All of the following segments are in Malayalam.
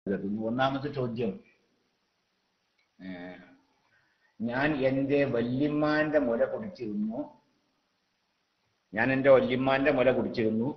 കരുതുന്നു ഒന്നാമത്തെ ചോദ്യം ഏഹ്, ഞാൻ എൻ്റെ വല്യമ്മാന്റെ മുല കുടിച്ചിരുന്നു ഞാൻ എൻ്റെ വല്യമ്മാന്റെ മുല കുടിച്ചിരുന്നു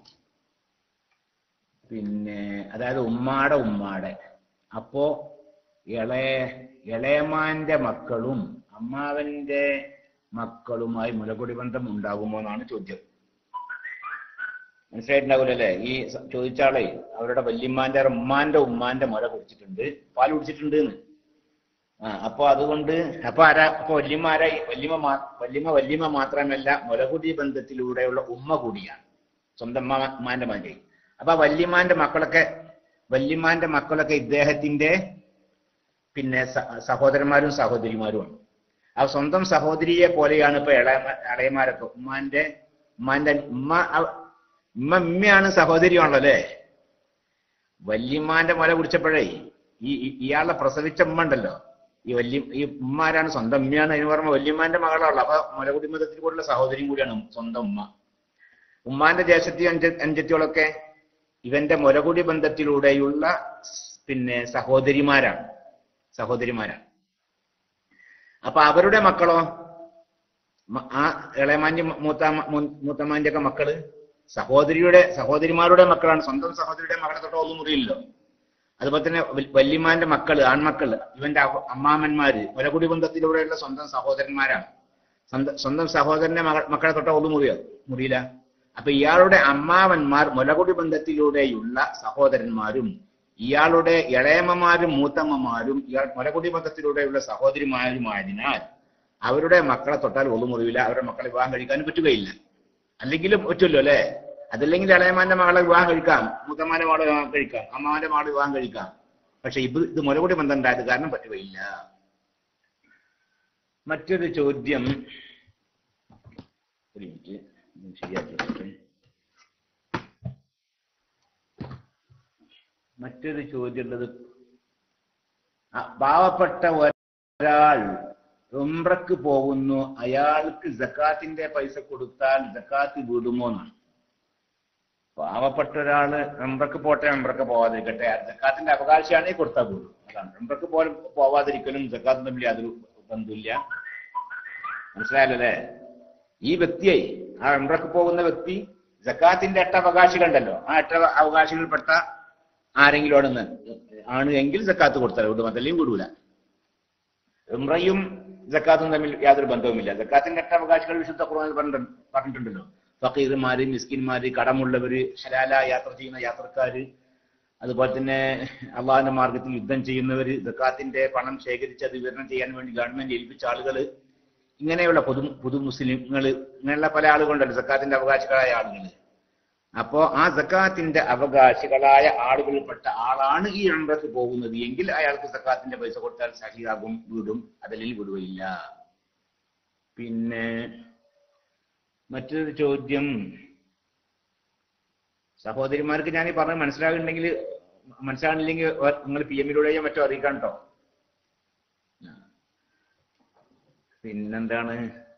പിന്നെ അതായത് ഉമ്മാടെ ഉമ്മാടെ അപ്പോ ഇളയ ഇളയമാന്റെ മക്കളും അമ്മാവന്റെ മക്കളുമായി മുലകുടി ബന്ധം ഉണ്ടാകുമോ എന്നാണ് ചോദ്യം മനസ്സിലായിട്ടുണ്ടാവില്ലല്ലേ ഈ സ- ചോദിച്ച ആളെ അവരുടെ വല്യമ്മാന്റെ ഉമ്മാന്റെ ഉമ്മാന്റെ മുല കുടിച്ചിട്ടുണ്ട് പാൽ കുടിച്ചിട്ടുണ്ട് എന്ന് ആ അപ്പൊ അതുകൊണ്ട് അപ്പൊ ആരാ അപ്പൊ വല്യമ്മ ആരാ വല്യമ്മ മാ- വല്യമ്മ വല്യമ്മ മാത്രമല്ല മുലകുടി ബന്ധത്തിലൂടെയുള്ള ഉമ്മ കൂടിയാണ് സ്വന്തം ഉമ്മ- ഉമ്മാന്റെ മകൻ അപ്പൊ ആ വല്യമ്മാന്റെ മക്കളൊക്കെ വല്യമ്മാന്റെ മക്കളൊക്കെ ഇദ്ദേഹത്തിന്റെ പിന്നെ സ- സഹോദരന്മാരും സഹോദരിമാരുമാണ് ആ സ്വന്തം സഹോദരിയെ പോലെയാണ് ഇപ്പൊ ഇളയ ഇളയമാരൊക്കെ ഉമ്മാന്റെ ഉമ്മാന്റെ ഉമ്മ അവ- ഉമ്മ ഉമ്മയാണ് സഹോദരിയാണല്ലോ അല്ലേ വല്യമ്മാന്റെ മുല കുടിച്ചപ്പോഴേ ഈ ഈ- ഇയാളെ പ്രസവിച്ച ഉമ്മ ഉണ്ടല്ലോ ഈ വല്യ ഈ ഉമ്മാരാണ് സ്വന്തം ഉമ്മയാണ് അതിന് പറഞ്ഞ വല്യമ്മാന്റെ മകളാണല്ലോ അപ്പൊ മുലകുടി മതത്തിൽ കൂടെയുള്ള സഹോദരിയും കൂടിയാണ് സ്വന്തം ഉമ്മ ഉമ്മാന്റെ ജ്യേഷ്ഠത്തിയും അഞ്ച അഞ്ചത്തികളൊക്കെ ഇവന്റെ മുലകുടി ബന്ധത്തിലൂടെയുള്ള പിന്നെ സഹോദരിമാരാണ് സഹോദരിമാരാണ് അപ്പൊ അവരുടെ മക്കളോ മ- ആ ഇളയമാന്റെ മൂത്താമ മൂ- മൂത്തമ്മാന്റെ ഒക്കെ മക്കള് സഹോദരിയുടെ സഹോദരിമാരുടെ മക്കളാണ് സ്വന്തം സഹോദരിയുടെ മകളെ തൊട്ട് ഒന്നും മുറിയില്ലല്ലോ അതുപോലെ തന്നെ വൽ- വല്യമ്മാന്റെ മക്കള് ആൺമക്കള് ഇവന്റെ അവ- അമ്മാമന്മാര് മുലകുടി ബന്ധത്തിലൂടെയുള്ള സ്വന്തം സഹോദരന്മാരാണ് സ്വന്തം സ്വന്തം സഹോദരന്റെ മക മക്കളെ തൊട്ട ഒന്നും മുറിയോ മുറിയില്ല അപ്പൊ ഇയാളുടെ അമ്മാവന്മാർ മുലകുടി ബന്ധത്തിലൂടെയുള്ള സഹോദരന്മാരും ഇയാളുടെ ഇളയമ്മമാരും മൂത്തമ്മമാരും ഇയാൾ മുലകുടി ബന്ധത്തിലൂടെയുള്ള സഹോദരിമാരുമായതിനാൽ അവരുടെ മക്കളെ തൊട്ടാൽ ഒന്നും മുറിവില്ല അവരുടെ മക്കളെ വിവാഹം കഴിക്കാനും പറ്റുകയില്ല അല്ലെങ്കിലും പറ്റുമല്ലോ അല്ലെ അതല്ലെങ്കിൽ ഇളയമാന്റെ മകളെ വിവാഹം കഴിക്കാം മൂത്തമ്മാന്റെ മകളെ വിവാഹം കഴിക്കാം അമ്മാവന്റെ മകളെ വിവാഹം കഴിക്കാം പക്ഷെ ഇത് ഇത് മുലകുടി ബന്ധം ഉണ്ടായത് കാരണം പറ്റുകയില്ല മറ്റൊരു ചോദ്യം ഒരു മിനിറ്റ് ഞാൻ ശരിയാക്കി വെക്കട്ടെ. മറ്റൊരു ചോദ്യം ഉള്ളത് ആ, പാവപ്പെട്ട ഒരാൾ ഉംറക്ക് പോകുന്നു അയാൾക്ക് ജക്കാത്തിന്റെ പൈസ കൊടുത്താൽ ജക്കാത്ത് വിടുമോ എന്നാണ് പാവപ്പെട്ട ഒരാള് ഉംറക്ക് പോട്ടെ ഉംറക്ക് പോവാതിരിക്കട്ടെ ജക്കാത്തിന്റെ അവകാശമാണെങ്കിൽ കൊടുത്താൽ വിടും അതാണ് ഉംറക്ക് പോലും പോവാതിരിക്കലും ജക്കാത്തും തമ്മിൽ യാതൊരു ബന്ധമില്ല മനസ്സിലായല്ലോ അല്ലേ ഈ വ്യക്തിയെ ആ ഉംറക്ക് പോകുന്ന വ്യക്തി ജക്കാത്തിന്റെ എട്ട് അവകാശികളുണ്ടല്ലോ ആ എട്ട് അവകാശികളിൽപ്പെട്ട ആരെങ്കിലും ആണ് ആണ് എങ്കിൽ ജക്കാത്ത് കൊടുത്താൽ വിടും അതല്ലെങ്കിൽ വിടൂല ഉംറയും ജക്കാത്തും തമ്മിൽ യാതൊരു ബന്ധവുമില്ല ജക്കാത്തിന്റെ എട്ട് അവകാശികൾ വിശുദ്ധ ഖുർആനിൽ പറഞ്ഞിട്ടുണ്ട് പറഞ്ഞിട്ടുണ്ടല്ലോ ഫക്കീർമാര് മിസ്കിന്മാര് കടമുള്ളവര് ഹലാല യാത്ര ചെയ്യുന്ന യാത്രക്കാര് അതുപോലെ തന്നെ അള്ളാഹിന്റെ മാർഗത്തിൽ യുദ്ധം ചെയ്യുന്നവര് ജക്കാത്തിന്റെ പണം ശേഖരിച്ച് അത് വിതരണം ചെയ്യാൻ വേണ്ടി ഗവൺമെന്റ് ഏൽപ്പിച്ച ആളുകള് ഇങ്ങനെയുള്ള പൊതു പുതു മുസ്ലിങ്ങൾ ഇങ്ങനെയുള്ള പല ആളുകളുണ്ടല്ലോ സക്കാത്തിന്റെ അവകാശികളായ ആളുകൾ അപ്പോ ആ സക്കാത്തിന്റെ അവകാശികളായ ആളുകളിൽപ്പെട്ട ആളാണ് ഈ ഉംറക്ക് പോകുന്നത് എങ്കിൽ അയാൾക്ക് സക്കാത്തിന്റെ പൈസ കൊടുത്താൽ സഹിയാകും വീടും അതല്ലെങ്കിൽ വിടുകയില്ല പിന്നെ മറ്റൊരു ചോദ്യം സഹോദരിമാർക്ക് ഞാൻ ഈ പറഞ്ഞത് മനസ്സിലാകുന്നുണ്ടെങ്കിൽ മനസ്സിലാകുന്നില്ലെങ്കിൽ നിങ്ങൾ പി എമ്മിലൂടെയോ മറ്റോ അറിയിക്കാം കേട്ടോ പിന്നെന്താണ്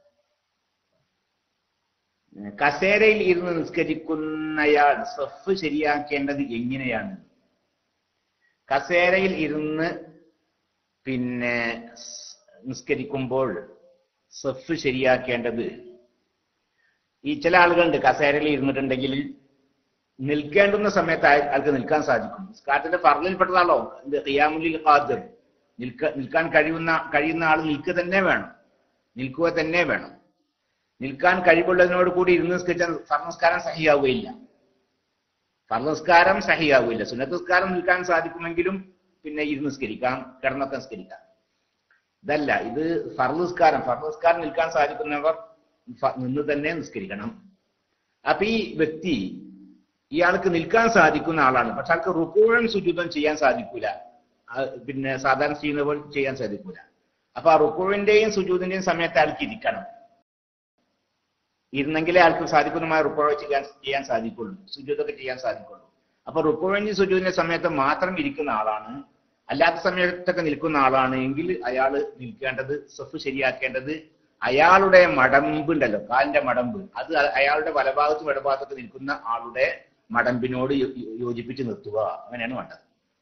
കസേരയിൽ ഇരുന്ന് നിസ്കരിക്കുന്നയാൾ സഫ് ശരിയാക്കേണ്ടത് എങ്ങനെയാണ് കസേരയിൽ ഇരുന്ന് പിന്നെ സ് നിസ്കരിക്കുമ്പോൾ സഫ് ശരിയാക്കേണ്ടത് ഈ ചില ആളുകളുണ്ട് കസേരയിൽ ഇരുന്നിട്ടുണ്ടെങ്കിൽ നിൽക്കേണ്ടുന്ന സമയത്ത് അയ- അയാൾക്ക് നിൽക്കാൻ സാധിക്കും നിസ്കാരത്തിന്റെ പറഞ്ഞിൽപ്പെട്ടതാണോ എന്ത് ഖിയാമുലിൽ ഖാദിർ നിൽക്ക നിൽക്കാൻ കഴിയുന്ന കഴിയുന്ന ആൾ നിൽക്കുക തന്നെ വേണം നിൽക്കുക തന്നെ വേണം നിൽക്കാൻ കഴിവുള്ളതിനോട് കൂടി ഇരുന്ന് നിസ്കരിച്ചാൽ ഫർനസ്കാരം സഹിയാവുകയില്ല ഫർനസ്കാരം സഹിയാവുകയില്ല സുന്നത്തസ്കാരം നിൽക്കാൻ സാധിക്കുമെങ്കിലും പിന്നെ ഇരുന്ന് നിസ്കരിക്കാം കിടന്നൊക്കെ നിസ്കരിക്കാം ഇതല്ല ഇത് ഫർനസ്കാരം ഫർനസ്കാരം നിൽക്കാൻ സാധിക്കുന്നവർ ഫ- നിന്ന് തന്നെ നിസ്കരിക്കണം അപ്പൊ ഈ വ്യക്തി ഇയാൾക്ക് നിൽക്കാൻ സാധിക്കുന്ന ആളാണ് പക്ഷെ ആൾക്ക് റുക്കൂഴൻ സുജൂതം ചെയ്യാൻ സാധിക്കൂല ആ, പിന്നെ സാധാരണ ചെയ്യുന്ന പോലെ ചെയ്യാൻ സാധിക്കൂല അപ്പൊ ആ റുക്കുവിന്റെയും സുജൂതിന്റെയും സമയത്ത് അയാൾക്ക് ഇരിക്കണം ഇരുന്നെങ്കിലേ ആൾക്ക് സാധിക്കുന്നമായ റുക്കോഴ ചെയ്യാൻ ചെയ്യാൻ സാധിക്കുള്ളൂ സുജൂതൊക്കെ ചെയ്യാൻ സാധിക്കുള്ളൂ അപ്പൊ റുക്കോഴിന്റെ സുജൂതിന്റെ സമയത്ത് മാത്രം ഇരിക്കുന്ന ആളാണ് അല്ലാത്ത സമയത്തൊക്കെ നിൽക്കുന്ന ആളാണ് എങ്കിൽ അയാൾ നിൽക്കേണ്ടത് സ്വഫ് ശരിയാക്കേണ്ടത് അയാളുടെ മടമ്പ് ഉണ്ടല്ലോ കാലിന്റെ മടമ്പ് അത് അ- അയാളുടെ വലഭാഗത്തും ഇടഭാഗത്തൊക്കെ നിൽക്കുന്ന ആളുടെ മടമ്പിനോട് യോ- യോ- യോജിപ്പിച്ച് നിർത്തുക അങ്ങനെയാണ് വേണ്ടത്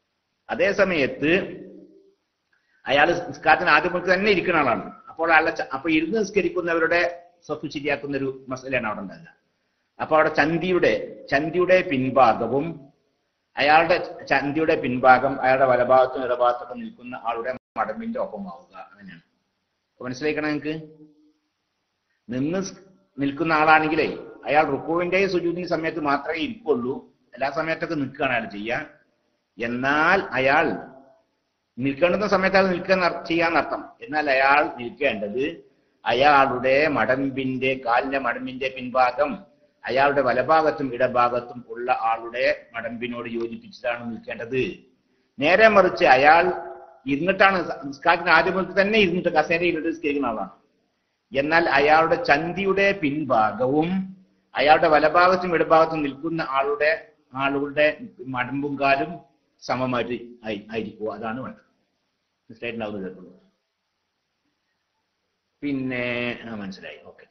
അതേ സമയത്ത് അയാൾ നിസ്കാരത്തിന് ആദ്യം മുതൽ തന്നെ ഇരിക്കുന്ന ആളാണ് അപ്പോൾ അയാളെ ച- അപ്പൊ ഇരുന്ന് നിസ്കരിക്കുന്നവരുടെ സ്വത്ത് ശരിയാക്കുന്ന ഒരു മസലയാണ് അവിടെ ഉണ്ടാകുക അപ്പൊ അവിടെ ചന്തിയുടെ ചന്തിയുടെ പിൻഭാഗവും അയാളുടെ ചന്തിയുടെ പിൻഭാഗം അയാളുടെ വലഭാഗത്തും ഇടഭാഗത്തൊക്കെ നിൽക്കുന്ന ആളുടെ മടമ്പിന്റെ ഒപ്പമാവുക അങ്ങനെയാണ് അപ്പൊ മനസ്സിലാക്കണം നിങ്ങൾക്ക് നിന്ന് സ് നിൽക്കുന്ന ആളാണെങ്കിലേ അയാൾ റുക്കുവിന്റെയും സുജൂദിന്റെ സമയത്ത് മാത്രമേ ഇരിക്കുള്ളൂ എല്ലാ സമയത്തൊക്കെ നിൽക്കുകയാണ് അയാൾ ചെയ്യാൻ എന്നാൽ അയാൾ നിൽക്കേണ്ടുന്ന സമയത്ത് അയാൾ നിൽക്കുക ചെയ്യാന്നർത്ഥം എന്നാൽ അയാൾ നിൽക്കേണ്ടത് അയാളുടെ മടമ്പിന്റെ കാലിന്റെ മടമ്പിന്റെ പിൻഭാഗം അയാളുടെ വലഭാഗത്തും ഇടഭാഗത്തും ഉള്ള ആളുടെ മടമ്പിനോട് യോജിപ്പിച്ചിട്ടാണ് നിൽക്കേണ്ടത് നേരെ മറിച്ച് അയാൾ ഇരുന്നിട്ടാണ് നിസ്കാരത്തിന് ആദ്യം മുതൽ തന്നെ ഇരുന്നിട്ട് കസേരയിൽ ഇരുന്നിട്ട് നിസ്കരിക്കുന്ന ആളാണ് എന്നാൽ അയാളുടെ ചന്തിയുടെ പിൻഭാഗവും അയാളുടെ വലഭാഗത്തും ഇടഭാഗത്തും നിൽക്കുന്ന ആളുടെ ആളുടെ മടമ്പും കാലും സമമായിട്ട് ആയി- ആയിരിക്കുക അതാണ് വേണ്ടത് മനസ്സിലായിട്ടുണ്ടാവുന്ന കേൾക്കുന്നു പിന്നെ ആ മനസ്സിലായി ഓക്കെ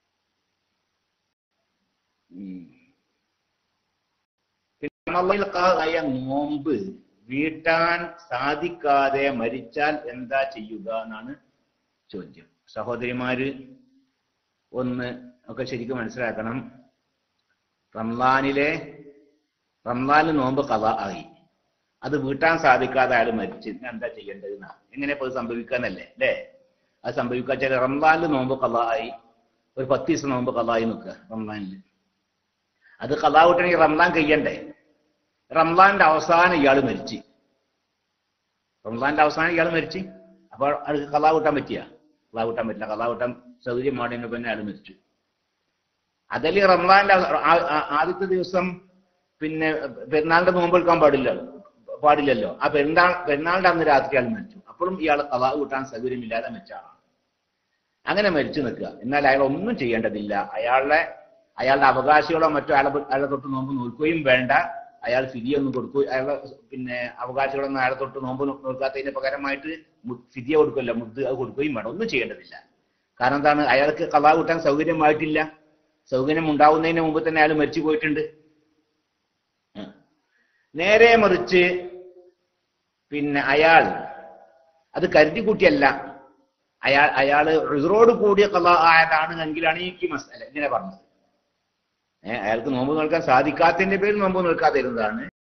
പിന്നെ റമളാനിൽ ആയ നോമ്പ് വീട്ടാൻ സാധിക്കാതെ മരിച്ചാൽ എന്താ ചെയ്യുക എന്നാണ് ചോദ്യം സഹോദരിമാര് ഒന്ന് ഒക്കെ ശരിക്കും മനസ്സിലാക്കണം റംലാനിലെ റംലാനിൽ നോമ്പ് കഥ ആയി അത് വീട്ടാൻ സാധിക്കാതെ അയാൾ മരിച്ചു ഇനി എന്താ ചെയ്യേണ്ടത് എന്നാ എങ്ങനെ ഇപ്പൊ ഇത് സംഭവിക്കാന്നല്ലേ അല്ലേ അത് സംഭവിക്കുക വെച്ചാൽ റംലാനിൽ നോമ്പ് കഥ ആയി ഒരു പത്ത് ദിവസം നോമ്പ് കഥ ആയി നിൽക്കുക റംലാനിൽ അത് കഥ വിട്ടണമെങ്കിൽ റംലാൻ കഴിയണ്ടേ റംലാന്റെ അവസാനം ഇയാൾ മരിച്ചു റംലാന്റെ അവസാനം ഇയാൾ മരിച്ചു അപ്പോൾ അത് കഥ കൂട്ടാൻ പറ്റിയ കഥ കൂട്ടാൻ പറ്റില്ല കഥ കൂട്ടാൻ സൗകര്യം മാടിയതിന് പിന്നെ അയാൾ മരിച്ചു അതല്ലേ റംലാന്റെ അവ- ആ- ആ- ആദ്യത്തെ ദിവസം പിന്നെ പെരുന്നാളിന്റെ നോമ്പ് എടുക്കാൻ പാടില്ല പാടില്ലല്ലോ ആ പെരുന്നാൾ പെരുന്നാളിന്റെ അന്ന് രാത്രി അയാൾ മരിച്ചു അപ്പോഴും ഇയാൾ കഥ കൂട്ടാൻ സൗകര്യമില്ലാതെ മരിച്ച ആളാണ് അങ്ങനെ മരിച്ചു നിൽക്കുക എന്നാൽ അയാൾ ഒന്നും ചെയ്യേണ്ടതില്ല അയാളുടെ അയാളുടെ അവകാശികളോ മറ്റോ അയാളെ അയാളെ തൊട്ട് നോമ്പ് നോക്കുകയും വേണ്ട അയാൾ ഫിദിയ ഒന്നും കൊടുക്കുകയും അയാളുടെ പിന്നെ അവകാശികളൊന്നും അയാളെ തൊട്ട് നോമ്പ് നോ- നോക്കാത്തതിന് പകരമായിട്ട് മു- ഫിദിയ കൊടുക്കില്ല മുദ്ദ് അത് കൊടുക്കുകയും വേണം ഒന്നും ചെയ്യേണ്ടതില്ല കാരണം എന്താണ് അയാൾക്ക് കലാ കൂട്ടാൻ സൗകര്യമായിട്ടില്ല സൗകര്യം ഉണ്ടാവുന്നതിന് മുമ്പ് തന്നെ അയാൾ മരിച്ചു പോയിട്ടുണ്ട് ഉം. നേരെ മറിച്ച് പിന്നെ അയാൾ അത് കരുതി കൂട്ടിയല്ല അയാൾ അയാള് റിസറോട് കൂടിയ കല ആയതാണ് എങ്കിലാണ് ഈ മസല ഇങ്ങനെ പറഞ്ഞത് ഏഹ് അയാൾക്ക് നോമ്പ് നിൽക്കാൻ സാധിക്കാത്തതിന്റെ പേരിൽ നോമ്പ് നിൽക്കാതിരുന്നതാണ്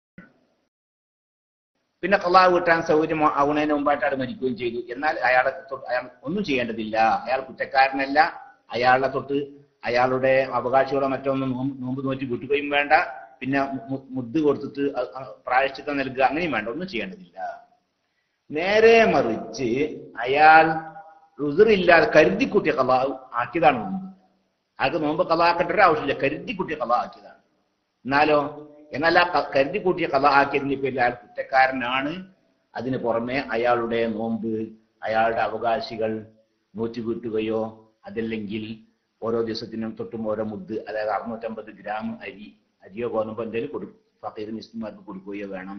പിന്നെ കലാ കിട്ടാൻ സൗകര്യം ആവുന്നതിന് മുമ്പായിട്ട് അയാൾ മരിക്കുകയും ചെയ്തു എന്നാൽ അയാളെ തൊട്ട് അയാൾ ഒന്നും ചെയ്യേണ്ടതില്ല അയാൾ കുറ്റക്കാരനല്ല അയാളെ തൊട്ട് അയാളുടെ അവകാശികളോ മറ്റോ ഒന്നും നോമ്പ് നോമ്പ് നോറ്റി വിട്ടുകയും വേണ്ട പിന്നെ മു- മുദ്ദ് കൊടുത്തിട്ട് അ- അ- പ്രായശ്ചിത്തം നൽകുക അങ്ങനെയും വേണ്ട ഒന്നും ചെയ്യേണ്ടതില്ല നേരെ മറിച്ച് അയാൾ റുസറില്ലാതെ കരുതിക്കുട്ടിയ കഥ ആക്കിയതാണ് നോമ്പ് അയാൾക്ക് നോമ്പ് കഥ ആക്കേണ്ട ഒരു ആവശ്യമില്ല കരുതിക്കുട്ടിയ കഥ ആക്കിയതാണ് എന്നാലോ എന്നാൽ ആ ക- കരുതിക്കൂട്ടിയ കഥ ആക്കിയതിന്റെ പേരിൽ അയാൾ കുറ്റക്കാരനാണ് അതിന് പുറമെ അയാളുടെ നോമ്പ് അയാളുടെ അവകാശികൾ നൂറ്റുകൂട്ടുകയോ അതല്ലെങ്കിൽ ഓരോ ദിവസത്തിനും തൊട്ടും ഓരോ മുദ്ദ് അതായത് അറുന്നൂറ്റമ്പത് ഗ്രാം അരി അരിയോ ഗോതമ്പോ എന്തെങ്കിലും കൊടുക്കും ഫക്കീർ മിസ്ലിമാർക്ക് കൊടുക്കുകയോ വേണം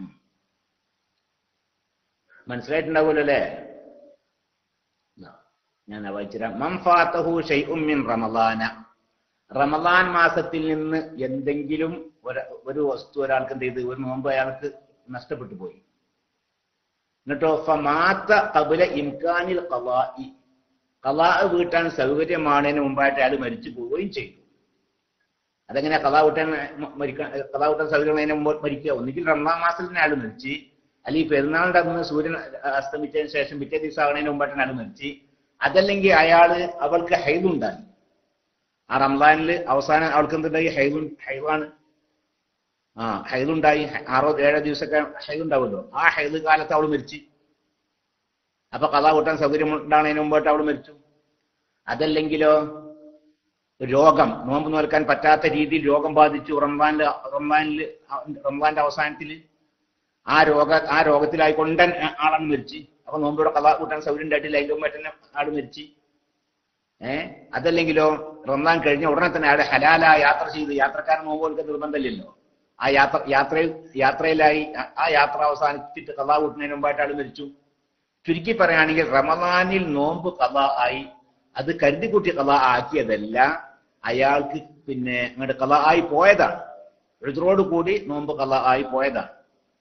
മനസ്സിലായിട്ടുണ്ടാവുമല്ലോ അല്ലേ എന്നാ, ഞാൻ വായിച്ചുതരാം മം ഫാത്തഹു ഷൈഉം മിൻ റമളാന റമളാൻ മാസത്തിൽ നിന്ന് എന്തെങ്കിലും ഒരു ഒരു വസ്തു ഒരാൾക്ക് എന്ത് ചെയ്ത് ഒരു നോമ്പ് അയാൾക്ക് നഷ്ടപ്പെട്ടു പോയി എന്നിട്ടോ ഫമാത്ത കബുല ഇംകാനിൽ ഖലാഇ ഖലാ വീട്ടാൻ സൗകര്യമാണതിന് മുമ്പായിട്ട് അയാൾ മരിച്ചു പോവുകയും ചെയ്തു അതെങ്ങനെ കഥാ കൂട്ടാൻ മരിക്കാൻ കഥാ കൂട്ടാൻ സൗകര്യമുള്ളതിന് മുമ്പ് മരിക്കുക ഒന്നുകിൽ റമദാൻ മാസത്തിൽ തന്നെ അയാൾ മരിച്ച് അല്ലെങ്കിൽ പെരുന്നാളിന്റെ അന്ന് സൂര്യൻ അസ്തമിച്ചതിന് ശേഷം പിറ്റേ ദിവസം ആവുന്നതിന് മുമ്പായിട്ടാണ് അയാൾ മരിച്ച് അതല്ലെങ്കിൽ അയാള് അവൾക്ക് ഹൈദുണ്ടായി ആ റംസാനിൽ അവസാനം അവൾക്ക് എന്തുണ്ടായി ഹൈദു ഹൈദാണ് ആ ഹൈദുണ്ടായി ആറോ ഏഴോ ദിവസമൊക്കെ ഹൈദുണ്ടാവുമല്ലോ ആ ഹൈദ് കാലത്ത് അവൾ മരിച്ചു അപ്പൊ കഥ കൂട്ടാൻ സൗകര്യം ഉണ്ടാകുന്നതിന് മുമ്പായിട്ട് അവൾ മരിച്ചു അതല്ലെങ്കിലോ രോഗം നോമ്പ് നോൽക്കാൻ പറ്റാത്ത രീതിയിൽ രോഗം ബാധിച്ചു റംസാനില് റംസാനില് റംസാന്റെ അവസാനത്തിൽ ആ രോഗ ആ രോഗത്തിലായിക്കൊണ്ട് ആളാണ് മരിച്ച് അപ്പൊ നോമ്പിവിടെ കഥ കൂട്ടാൻ സൗകര്യം ഉണ്ടായിട്ടില്ല അതിന്റെ മുമ്പ് തന്നെ ആള് മരിച്ച് ഏഹ് അതല്ലെങ്കിലോ റംസാൻ കഴിഞ്ഞ ഉടനെ തന്നെ അയാളെ ഹലാല യാത്ര ചെയ്ത് യാത്രക്കാരൻ നോമ്പ് കൊടുക്കാൻ നിർബന്ധമില്ലല്ലോ ആ യാത്ര യാത്രയിൽ യാത്രയിലായി ആ- ആ യാത്ര അവസാനിച്ചിട്ട് കഥ കൂട്ടുന്നതിന് മുമ്പായിട്ട് ആള് മരിച്ചു ചുരുക്കി പറയുകയാണെങ്കിൽ റമദാനിൽ നോമ്പ് കഥ ആയി അത് കരുതിക്കുട്ടി കഥ ആക്കിയതല്ല അയാൾക്ക് പിന്നെ അങ്ങോട്ട് കഥ ആയി പോയതാണ് എഴുതോട് കൂടി നോമ്പ് കഥ ആയി പോയതാണ്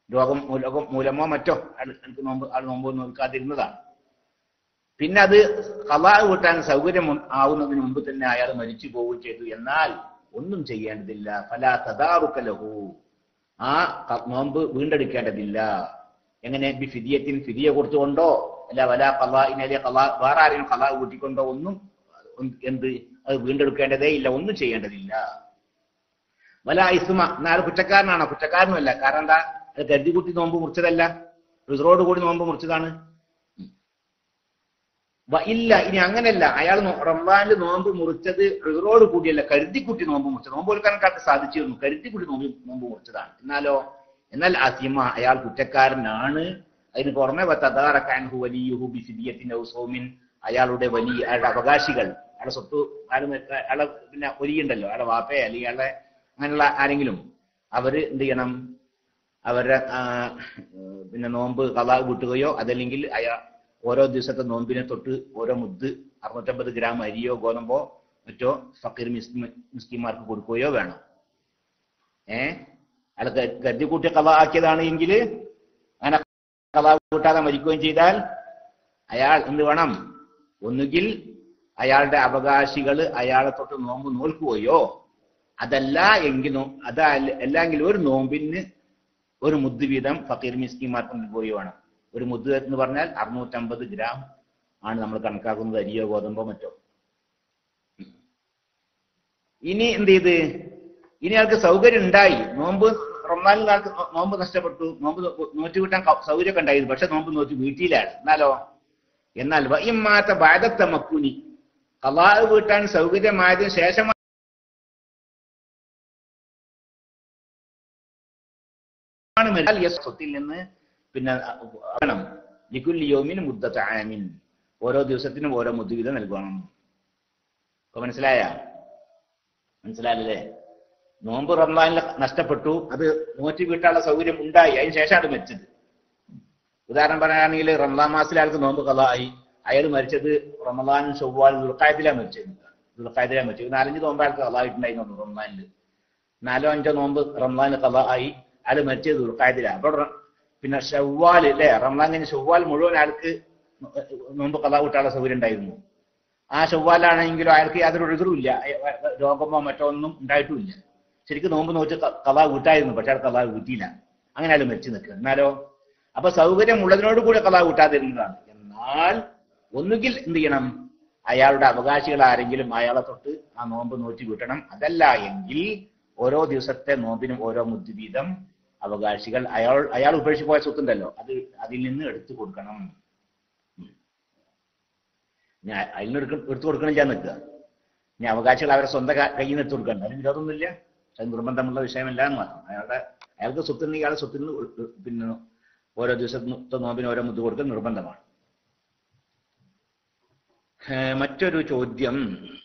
രോഗം മൂലകം മൂലമോ മറ്റോ അയാൾ എനിക്ക് നോമ്പ് ആൾ നോമ്പ് നോക്കാതിരുന്നതാണ് പിന്നെ അത് കലാ കൂട്ടാൻ സൗകര്യം ഉ- ആവുന്നതിന് മുമ്പ് തന്നെ അയാൾ മരിച്ചു പോവുകയും ചെയ്തു എന്നാൽ ഒന്നും ചെയ്യേണ്ടതില്ല പല തദാറുക്കലഹു ആ ക- നോമ്പ് വീണ്ടെടുക്കേണ്ടതില്ല എങ്ങനെ ബി ഫിദിയത്തിന് ഫിദിയ കൊടുത്തുകൊണ്ടോ അല്ല വല കലാഇനെ കലാ വേറെ ആരെങ്കിലും കലാ കൂട്ടിക്കൊണ്ടോ ഒന്നും ഒന്നും എന്ത് അത് വീണ്ടെടുക്കേണ്ടതേ ഇല്ല ഒന്നും ചെയ്യേണ്ടതില്ല വല ഇസ്മ എന്നാൽ കുറ്റക്കാരനാണോ കുറ്റക്കാരനുമല്ല കാരണം എന്താ അത് കരുതി കൂട്ടി നോമ്പ് മുറിച്ചതല്ല റിസറോട് കൂടി നോമ്പ് മുറിച്ചതാണ് വ ഇല്ല ഇനി അങ്ങനെയല്ല അയാൾ നോ- റംസാനിൽ നോമ്പ് മുറിച്ചത് റിസറോട് കൂടിയല്ല കരുതിക്കുട്ടി നോമ്പ് മുറിച്ചത് നോമ്പ് കൊടുക്കാൻ കാലത്ത് സാധിച്ചിരുന്നു കരുതിക്കുട്ടി നോമ്പ് നോമ്പ് മുറിച്ചതാണ് എന്നാലോ എന്നാൽ അസിമ അയാൾ കുറ്റക്കാരനാണ് അതിന് പുറമെ തദാറക്കാൻഹു വലിയുഹു ബിസിദിയത്തിന്റെ സോമിൻ അയാളുടെ വലിയ അയാളുടെ അവകാശികൾ അയാളുടെ സ്വത്ത് അയാൾ അയാളെ പിന്നെ ഒലിയുണ്ടല്ലോ അയാളുടെ വാപ്പയെ അല്ലെങ്കിൽ അയാളെ അങ്ങനെയുള്ള ആരെങ്കിലും അവര് എന്ത് ചെയ്യണം അവരുടെ ആ, പിന്നെ നോമ്പ് കഥ കൂട്ടുകയോ അതല്ലെങ്കിൽ അയാൾ ഓരോ ദിവസത്തെ നോമ്പിനെ തൊട്ട് ഓരോ മുദ്ദ് അറുന്നൂറ്റമ്പത് ഗ്രാം അരിയോ ഗോതമ്പോ മറ്റോ ഫക്കീർ മിസ് മിസ്കിമാർക്ക് കൊടുക്കുകയോ വേണം ഏ അയാൾ ഗദ്ദി കൂട്ടി കഥ ആക്കിയതാണ് എങ്കിൽ അങ്ങനെ കഥ കൂട്ടാതെ മരിക്കുകയും ചെയ്താൽ അയാൾ എന്ത് വേണം ഒന്നുകിൽ അയാളുടെ അവകാശികൾ അയാളെ തൊട്ട് നോമ്പ് നോൽക്കുകയോ അതല്ല എങ്കിൽ അതല്ല അല്ലെങ്കിൽ ഒരു നോമ്പിന് ഒരു മുദ്ദ് വീതം ഫക്കീർ മിസ്കിമാർക്ക് നൽകുകയോ വേണം ഒരു മുദ്ദ് എന്ന് പറഞ്ഞാൽ അറുന്നൂറ്റമ്പത് ഗ്രാം ആണ് നമ്മൾ കണക്കാക്കുന്നത് അരിയോ ഗോതമ്പോ മറ്റോ ഇനി എന്ത് ചെയ്ത് ഇനി ആൾക്ക് സൗകര്യം ഉണ്ടായി നോമ്പ് റമദാനിൽ ആൾക്ക് നോ- നോമ്പ് നഷ്ടപ്പെട്ടു നോമ്പ് നോ- നോറ്റ് കിട്ടാൻ ക- സൗകര്യമൊക്കെ ഉണ്ടായിരുന്നു പക്ഷെ നോമ്പ് നോറ്റ് വീട്ടിലാണ് എന്നാലോ എന്നാൽ വൈമാറ്റ ബാധത്ത മക്കുനി കലാഹ് വീട്ടാൻ സൗകര്യമായതിനു ശേഷം ആണ് മരിച്ചാൽ യസ് സ്വത്തിൽ നിന്ന് പിന്നെ വേണം ലിക്കുല്ലി യോമിന് മുദ്ദത്ത് ആമിൻ ഓരോ ദിവസത്തിനും ഓരോ മുദ്ദുവിധ നൽകണം അപ്പൊ മനസ്സിലായ മനസ്സിലായല്ലേ നോമ്പ് റംസാനിൽ നഷ്ടപ്പെട്ടു അത് നോറ്റി വീട്ടാനുള്ള സൗകര്യം ഉണ്ടായി അതിന് ശേഷമാണ് മരിച്ചത് ഉദാഹരണം പറയുകയാണെങ്കിൽ റംസാൻ മാസത്തിലെ ആൾക്ക് നോമ്പ് കഥ ആയി അയാൾ മരിച്ചത് റമദാൻ ചൊവ്വാൽ ദുർക്കായത്തിലാണ് മരിച്ചത് ദുർക്കായത്തിലാണ് മരിച്ചത് നാലഞ്ച് നോമ്പ് ആൾക്ക് കഥ ആയിട്ടുണ്ടായിരുന്നു റംസാനിൽ നാലോ അഞ്ചോ നോമ്പ് റംസാൻ കഥ ആയി അയാൾ മരിച്ചത് ദുർക്കായത്തിലാണ് അപ്പൊ റ- പിന്നെ ഷവ്വാൽ അല്ലെ റംസാൻ കഴിഞ്ഞ് ഷവ്വാൽ മുഴുവൻ ആൾക്ക് നോമ്പ് കഥ കൂട്ടാനുള്ള സൗകര്യം ഉണ്ടായിരുന്നു ആ ചൊവ്വാലാണെങ്കിലും അയാൾക്ക് യാതൊരു എതിറുമില്ല രോഗമോ മറ്റോ ഒന്നും ഉണ്ടായിട്ടുമില്ല ശരിക്കും നോമ്പ് നോറ്റ് ക- കഥ കൂട്ടായിരുന്നു പക്ഷെ അയാൾ കഥ കൂട്ടിയില്ല അങ്ങനെ അയാൾ മരിച്ചു നിൽക്കുക എന്നാലോ അപ്പൊ സൗകര്യം ഉള്ളതിനോട് കൂടെ കഥ കൂട്ടാതിരുന്നതാണ് എന്നാൽ ഒന്നുകിൽ എന്ത് ചെയ്യണം അയാളുടെ അവകാശികൾ ആരെങ്കിലും അയാളെ തൊട്ട് ആ നോമ്പ് നോറ്റി കൂട്ടണം അതല്ല എങ്കിൽ ഓരോ ദിവസത്തെ നോമ്പിനും ഓരോ മുദ്ദ് വീതം അവകാശികൾ അയാൾ അയാൾ ഉപേക്ഷിച്ച് പോയ സ്വത്തുണ്ടല്ലോ അത് അതിൽ നിന്ന് എടുത്തു കൊടുക്കണം ഞാൻ അതിന് എടുക്ക എടുത്തു കൊടുക്കണില്ല നിൽക്കുക ഇനി അവകാശികൾ അവരെ സ്വന്തം ക- കയ്യിൽ നിന്ന് എടുത്തു കൊടുക്കണ്ട അതിന് വിരോധമൊന്നുമില്ല അത് നിർബന്ധമുള്ള വിഷയമല്ല എന്ന് മാത്രം അയാളുടെ അയാൾക്ക് സ്വത്തുണ്ടെങ്കിൽ അയാളുടെ സ്വത്തിൽ നിന്ന് ഉ- ഉ- പിന്നെ ഓരോ ദിവസത്തെ നോമ്പിന് ഓരോ മുദ്ദ് കൊടുക്കൽ നിർബന്ധമാണ് ഏർ മറ്റൊരു ചോദ്യം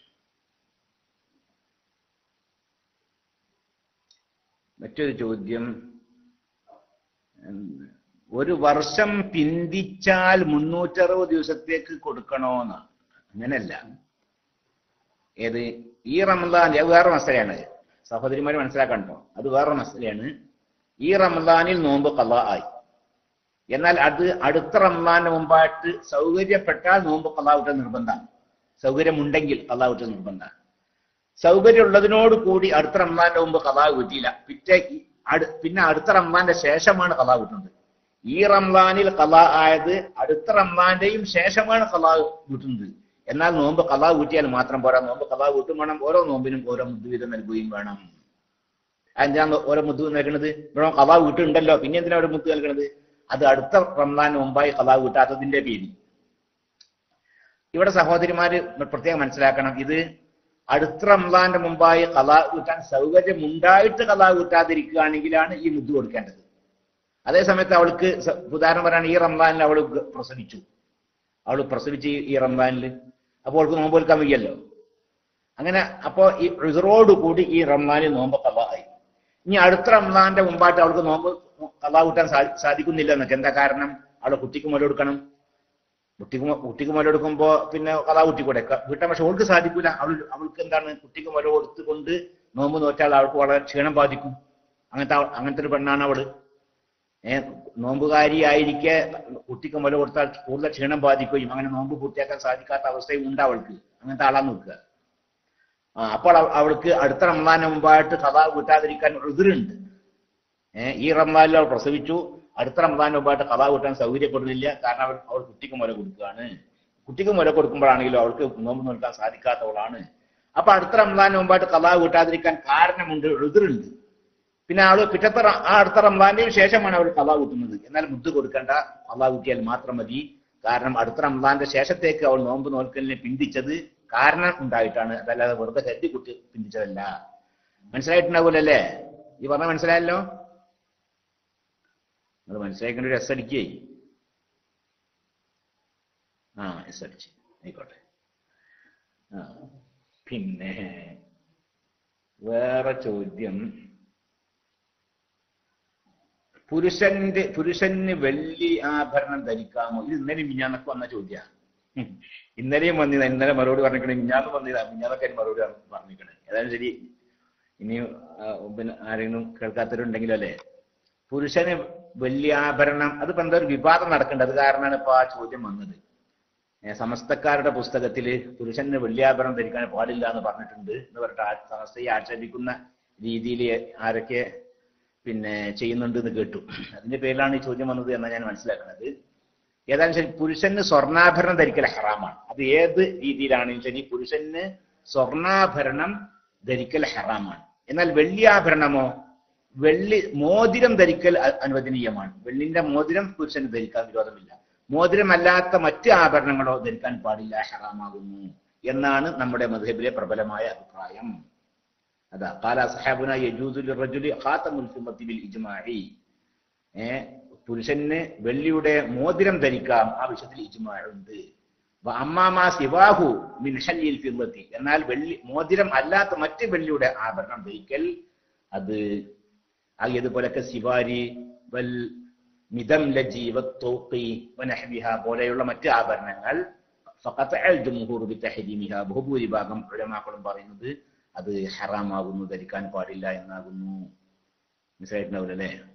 മറ്റൊരു ചോദ്യം ഉം, ഒരു വർഷം പിന്തിച്ചാൽ മുന്നൂറ്ററുപത് ദിവസത്തേക്ക് കൊടുക്കണോന്ന് അങ്ങനല്ല ഏത് ഈ റമദാൻ അത് വേറെ മസലയാണ് സഹോദരിമാര് മനസ്സിലാക്കാൻ കേട്ടോ അത് വേറെ മസലയാണ് ഈ റമദാനിൽ നോമ്പ് കഥ ആയി എന്നാൽ അത് അടുത്ത റമദാന് മുമ്പായിട്ട് സൗകര്യപ്പെട്ടാൽ നോമ്പ് കലാവിട്ട നിർബന്ധമാണ് സൗകര്യമുണ്ടെങ്കിൽ കലാവിട്ട നിർബന്ധമാണ് സൗകര്യം ഉള്ളതിനോട് കൂടി അടുത്ത റമദാന്റെ മുമ്പ് കലാ കിട്ടിയില്ല പിറ്റേ ഈ- അടു- പിന്നെ അടുത്ത റമദാന്റെ ശേഷമാണ് കലാ കിട്ടുന്നത് ഈ റംസാനിൽ കലാ ആയത് അടുത്ത റംസാന്റെയും ശേഷമാണ് കലാ കിട്ടുന്നത് എന്നാൽ നോമ്പ് കലാ കൂട്ടിയാൽ മാത്രം പോരാ നോമ്പ് കലാ കൂട്ടും വേണം ഓരോ നോമ്പിനും ഓരോ മുദ്ദ് വീതം നൽകുകയും വേണം എന്തിനാണ് ഓരോ മുദ്ദ് നൽകണത് ഇവിടെ കലാ വീട്ടുണ്ടല്ലോ പിന്നെ എന്തിനാ ഒരു മുദ്ദ് നൽകണത് അത് അടുത്ത റംസാന് മുമ്പായി കലാ കൂട്ടാത്തതിന്റെ പേരിൽ ഇവിടെ സഹോദരിമാര് പ്രത്യേകം മനസ്സിലാക്കണം ഇത് അടുത്ത റംസാന്റെ മുമ്പായി കലാ കൂട്ടാൻ സൗകര്യമുണ്ടായിട്ട് കലാ കൂട്ടാതിരിക്കുകയാണെങ്കിലാണ് ഈ മുദ്ദ് കൊടുക്കേണ്ടത് അതേ സമയത്ത് അവൾക്ക് സ- ഉദാഹരണം പറയാണ് ഈ റംസാനിൽ അവൾ ഗ- പ്രസവിച്ചു അവൾ പ്രസവിച്ച് ഈ- ഈ റംസാനിൽ അപ്പോൾ അവൾക്ക് നോമ്പ് കൊടുക്കാൻ വയ്യല്ലോ അങ്ങനെ അപ്പോ ഈ റിസറോട് കൂടി ഈ റംസാനിൽ നോമ്പ് കഥ ആയി ഇനി അടുത്ത റംസാന്റെ മുമ്പായിട്ട് അവൾക്ക് നോമ്പ് കഥ കൂട്ടാൻ സാ- സാധിക്കുന്നില്ല എന്നൊക്കെ എന്താ കാരണം അവളെ കുട്ടിക്ക് മുല കൊടുക്കണം കുട്ടിക്ക് മു- കുട്ടിക്ക് മുല കൊടുക്കുമ്പോ പിന്നെ കഥ കൂട്ടിക്കൂടെ ക- വീട്ടാൻ പക്ഷെ അവൾക്ക് സാധിക്കൂല അവൾ അവൾക്ക് എന്താണ് കുട്ടിക്ക് മുല കൊടുത്തുകൊണ്ട് നോമ്പ് നോറ്റാൽ അവൾക്ക് വളരെ ക്ഷീണം ബാധിക്കും അങ്ങനത്തെ അവ- അങ്ങനത്തെ ഒരു പെണ്ണാണ് അവള് ഏഹ് നോമ്പുകാരിയായിരിക്കെ കുട്ടിക്ക് മുല കൊടുത്താൽ കൂടുതൽ ക്ഷീണം ബാധിക്കുകയും അങ്ങനെ നോമ്പ് പൂർത്തിയാക്കാൻ സാധിക്കാത്ത അവസ്ഥയും ഉണ്ട് അവൾക്ക് അങ്ങനത്തെ ആളാന്ന് നോക്കുക ആ, അപ്പോൾ അവ- അവൾക്ക് അടുത്ത റംസാന് മുമ്പായിട്ട് കഥ കൂട്ടാതിരിക്കാൻ എതിരുണ്ട് ഏഹ് ഈ റംസാനിൽ അവൾ പ്രസവിച്ചു അടുത്ത റംസാന് മുമ്പായിട്ട് കഥ കൂട്ടാൻ സൗകര്യപ്പെടുന്നില്ല കാരണം അവൾ അവൾ കുട്ടിക്ക് മുല കൊടുക്കുകയാണ് കുട്ടിക്ക് മുല കൊടുക്കുമ്പോഴാണെങ്കിലും അവൾക്ക് നോമ്പ് നോക്കാൻ സാധിക്കാത്തവളാണ് അപ്പൊ അടുത്ത റംസാന് മുമ്പായിട്ട് കഥ കൂട്ടാതിരിക്കാൻ കാരണമുണ്ട് എതിരുണ്ട് പിന്നെ അവള് പിറ്റത്തെ റ- ആ അടുത്ത റംസാന്റെയും ശേഷമാണ് അവൾ കഥ കൂട്ടുന്നത് എന്നാൽ മുദ്ദ് കൊടുക്കേണ്ട കഥ കൂട്ടിയാൽ മാത്രം മതി കാരണം അടുത്ത റംസാന്റെ ശേഷത്തേക്ക് അവൾ നോമ്പ് നോൽക്കലിനെ പിന്തിച്ചത് കാരണം ഉണ്ടായിട്ടാണ് അതല്ലാതെ വെറുതെ കരുതി കുട്ടി പിന്തിച്ചതല്ല മനസ്സിലായിട്ടുണ്ടാവൂലല്ലേ ഈ പറഞ്ഞ മനസ്സിലായല്ലോ നിങ്ങൾ മനസ്സിലാക്കേണ്ട ഒരു എസ് അടിക്കേ ആ എസ് അടിച്ച് ആയിക്കോട്ടെ ആ പിന്നെ വേറെ ചോദ്യം പുരുഷന്റെ പുരുഷന് വെള്ളി ആഭരണം ധരിക്കാമോ ഇത് ഇന്നലെ മിഞ്ഞാന്നൊക്കെ വന്ന ചോദ്യ ഇന്നലെയും വന്നിതാ ഇന്നലെ മറുപടി പറഞ്ഞിക്കണേ മിഞ്ഞാന്ന് വന്നിതാ മിഞ്ഞാന്നൊക്കെ അതിന് മറുപടി പറഞ്ഞിക്കണേ ഏതായാലും ശരി ഇനിയും ആ, പിന്നെ ആരെങ്കിലും കേൾക്കാത്തവരുണ്ടെങ്കിലും അല്ലേ പുരുഷന് വെള്ളി ആഭരണം അതിപ്പോ എന്തോ ഒരു വിവാദം നടക്കുന്നുണ്ട് അത് കാരണമാണ് ഇപ്പൊ ആ ചോദ്യം വന്നത് ഏ, സമസ്തക്കാരുടെ പുസ്തകത്തില് പുരുഷന് വെള്ളിയാഭരണം ധരിക്കാൻ പാടില്ല എന്ന് പറഞ്ഞിട്ടുണ്ട് എന്ന് പറഞ്ഞിട്ട് ആ സമസ്തയെ ആക്ഷേപിക്കുന്ന രീതിയിൽ ആരൊക്കെ പിന്നെ ചെയ്യുന്നുണ്ട് എന്ന് കേട്ടു അതിന്റെ പേരിലാണ് ഈ ചോദ്യം വന്നത് എന്നാണ് ഞാൻ മനസ്സിലാക്കുന്നത് ഏതായാലും ശരി പുരുഷന് സ്വർണ്ണാഭരണം ധരിക്കൽ ഹറാമാണ് അത് ഏത് രീതിയിലാണെങ്കിലും ശരി പുരുഷന് സ്വർണ്ണാഭരണം ധരിക്കൽ ഹറാമാണ് എന്നാൽ വെള്ളിയാഭരണമോ വെള്ളി മോതിരം ധരിക്കൽ അ- അനുവദനീയമാണ് വെള്ളിന്റെ മോതിരം പുരുഷന് ധരിക്കാൻ വിരോധമില്ല മോതിരമല്ലാത്ത മറ്റ് ആഭരണങ്ങളോ ധരിക്കാൻ പാടില്ല ഹറാമാകുന്നു എന്നാണ് നമ്മുടെ മധുബിലെ പ്രബലമായ അഭിപ്രായം അതാ കാല സഹാബുന യജൂദുൽ റജുലി ഖാതമുൽ ഫിമ്മത്തി ബിൽ ഇജ്മാഇ ഏ പുരുഷന് വെള്ളിയുടെ മോതിരം ധരിക്കാം ആ വിഷയത്തിൽ ഇജ്മാ ഉണ്ട് വ അമ്മാമാ സിവാഹു മിൻ ഹല്ലിൽ ഫിമ്മത്തി എന്നാൽ വെള്ളി മോതിരം അല്ലാത്ത മറ്റ് വെള്ളിയുടെ ആഭരണം ധരിക്കൽ അത് ആ ഇതുപോലൊക്കെ സിവാരി വൽ മിതം ലജി വത്തോക്കി വനഹ്വിഹ പോലെയുള്ള മറ്റ് ആഭരണങ്ങൾ ഫഖത്തഅൽ ജംഹൂർ ബിതഹരീമിഹ ബഹുഭൂരിഭാഗം ഉലമാക്കളും പറയുന്നത് അത് ഹറാമാകുന്നു ധരിക്കാൻ പാടില്ല എന്നാകുന്നു മനസ്സിലായിട്ടുണ്ടാവില്ല അല്ലേ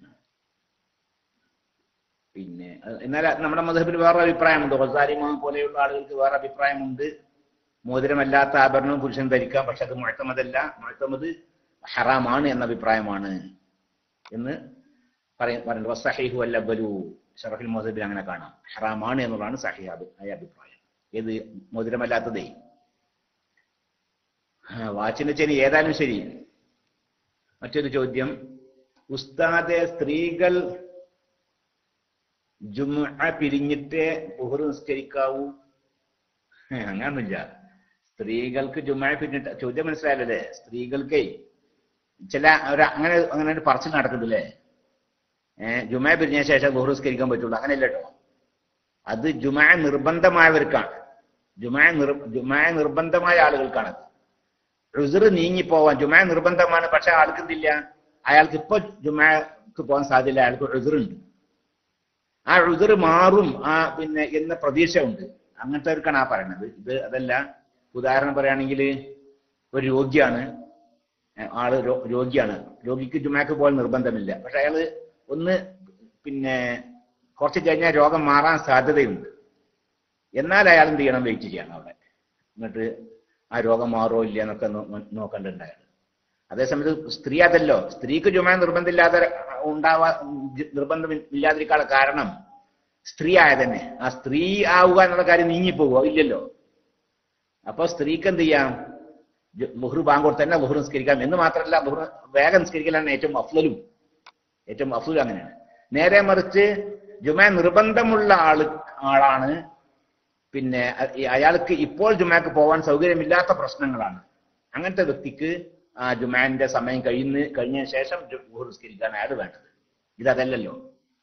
പിന്നെ അത് എന്നാൽ നമ്മുടെ മധുബിൽ വേറെ അഭിപ്രായമുണ്ട് ഹൊസാരിമ പോലെയുള്ള ആളുകൾക്ക് വേറെ അഭിപ്രായമുണ്ട് മോതിരമല്ലാത്ത ആഭരണവും പുരുഷൻ ധരിക്കാം പക്ഷെ അത് മുഴത്തമതല്ല മുഴത്തമത് ഹറാമാണ് എന്ന അഭിപ്രായമാണ് എന്ന് പറയ പറയുന്നത് വസ്സഹീഹു അല്ലബലു ഷറഫിൽ മോദബിൽ അങ്ങനെ കാണാം ഹറാമാണ് എന്നുള്ളതാണ് സഹിയാബ് ആയ അഭിപ്രായം ഏത് മോതിരമല്ലാത്തതേ ആ, വാച്ചിന്റെ ശരി ഏതായാലും ശരി മറ്റൊരു ചോദ്യം ഉസ്താദെ സ്ത്രീകൾ ജുമുഅ പിരിഞ്ഞിട്ടേ ബുഹർ നിസ്കരിക്കാവൂ ഹേ, അങ്ങനൊന്നുമില്ല സ്ത്രീകൾക്ക് ജുമുഅ പിരിഞ്ഞിട്ട് ചോദ്യം മനസ്സിലായല്ലേ സ്ത്രീകൾക്കേ ചില ഒരു അങ്ങനെ അങ്ങനെ ഒരു പറച്ചിൽ നടക്കുന്നുണ്ടല്ലേ ഏഹ് ജുമ പിരിഞ്ഞ ശേഷം ബുഹർ നിസ്കരിക്കാൻ പറ്റുള്ളൂ അങ്ങനെയല്ല കേട്ടോ അത് ജുമ നിർബന്ധമായവർക്കാണ് ജുമ നിർ ജുമ നിർബന്ധമായ ആളുകൾക്കാണ് റുസർ നീങ്ങിപ്പോവാൻ ജുമ നിർബന്ധമാണ് പക്ഷെ ആൾക്ക് എന്തില്ല അയാൾക്ക് ഇപ്പൊ ജുമക്ക് പോകാൻ സാധ്യത അയാൾക്ക് റുസറുണ്ട് ആ റുസർ മാറും ആ പിന്നെ എന്ന പ്രതീക്ഷ ഉണ്ട് അങ്ങനത്തെവർക്കാണ് ആ പറയണത് ഇത് അതല്ല ഉദാഹരണം പറയുകയാണെങ്കിൽ ഒരു രോഗിയാണ് ഏഹ് ആള് രോ- രോഗിയാണ് രോഗിക്ക് ജുമാക്ക് പോകാൻ നിർബന്ധമില്ല പക്ഷെ അയാള് ഒന്ന് പിന്നെ കുറച്ച് കഴിഞ്ഞാൽ രോഗം മാറാൻ സാധ്യതയുണ്ട് എന്നാൽ അയാൾ എന്ത് ചെയ്യണം വെയിറ്റ് ചെയ്യണം അവിടെ എന്നിട്ട് ആ രോഗം മാറോ ഇല്ല എന്നൊക്കെ നോ- നോക്കേണ്ടതുണ്ട് അയാൾ അതേസമയത്ത് സ്ത്രീ അതല്ലോ സ്ത്രീക്ക് ജുമ നിർബന്ധമില്ലാതെ ഉണ്ടാവാ നിർബന്ധം ഇല്ലാതിരിക്കാനുള്ള കാരണം സ്ത്രീ ആയതന്നെ ആ സ്ത്രീ ആവുക എന്നുള്ള കാര്യം നീങ്ങിപ്പോകുമോ ഇല്ലല്ലോ അപ്പൊ സ്ത്രീക്ക് എന്ത് ചെയ്യാം ജു- മുഹ്റ് ബാങ്ക് കൊടുത്ത് തന്നെ മുഹ്റ് നിസ്കരിക്കാം എന്ന് മാത്രമല്ല മുഹ്റ് വേഗം നിസ്കരിക്കലാണ് ഏറ്റവും അഫ്ലലും ഏറ്റവും അഫ്ലലും അങ്ങനെയാണ് നേരെ മറിച്ച് ജുമ നിർബന്ധമുള്ള ആള് ആളാണ് പിന്നെ അ- ഈ അയാൾക്ക് ഇപ്പോൾ ജുമാക്ക് പോകാൻ സൗകര്യമില്ലാത്ത പ്രശ്നങ്ങളാണ് അങ്ങനത്തെ വ്യക്തിക്ക് ആ ജുമാന്റെ സമയം കഴിയുന്ന കഴിഞ്ഞതിന് ശേഷം ജു- മുഹ്റ് നിസ്കരിക്കാൻ അയാൾ വേണ്ടത് ഇതല്ലല്ലോ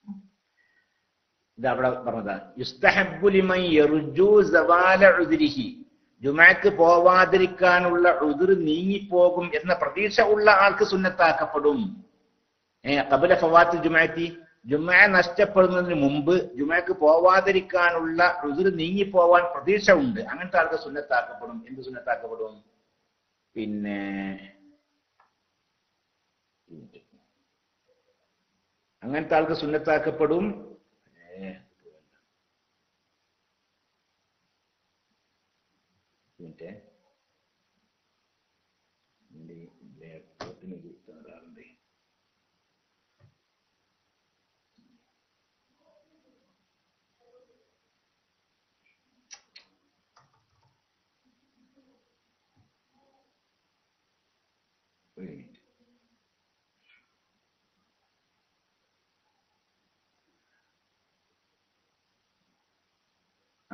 ഇത് അവിടെ പറഞ്ഞതാ യുസ്തഹബ്ബു ലിമൻ യർജു സവാല ഉദ്രിഹി ജുമാക്ക് പോവാതിരിക്കാനുള്ള ഉതിർ നീങ്ങിപ്പോകും എന്ന പ്രതീക്ഷ ഉള്ള ആൾക്ക് സുന്നത്താക്കപ്പെടും ഏ കബല ഫവാത്ത് ജുമാറ്റി ജുമാ നഷ്ടപ്പെടുന്നതിന് മുമ്പ് ജുമാക്ക് പോവാതിരിക്കാനുള്ള ഉതിർ നീങ്ങിപ്പോവാൻ പ്രതീക്ഷ ഉണ്ട് അങ്ങനത്തെ ആൾക്ക് സുന്നത്താക്കപ്പെടും എന്ത് സുന്നത്താക്കപ്പെടും പിന്നെ അങ്ങനത്തെ ആൾക്ക് സുന്നത്താക്കപ്പെടും ഏ, മിനിറ്റ് എൻ്റെ ലാപ്ടോപ്പിന് ഒരു തകരാറുണ്ട് ഒരു മിനിറ്റ് ആ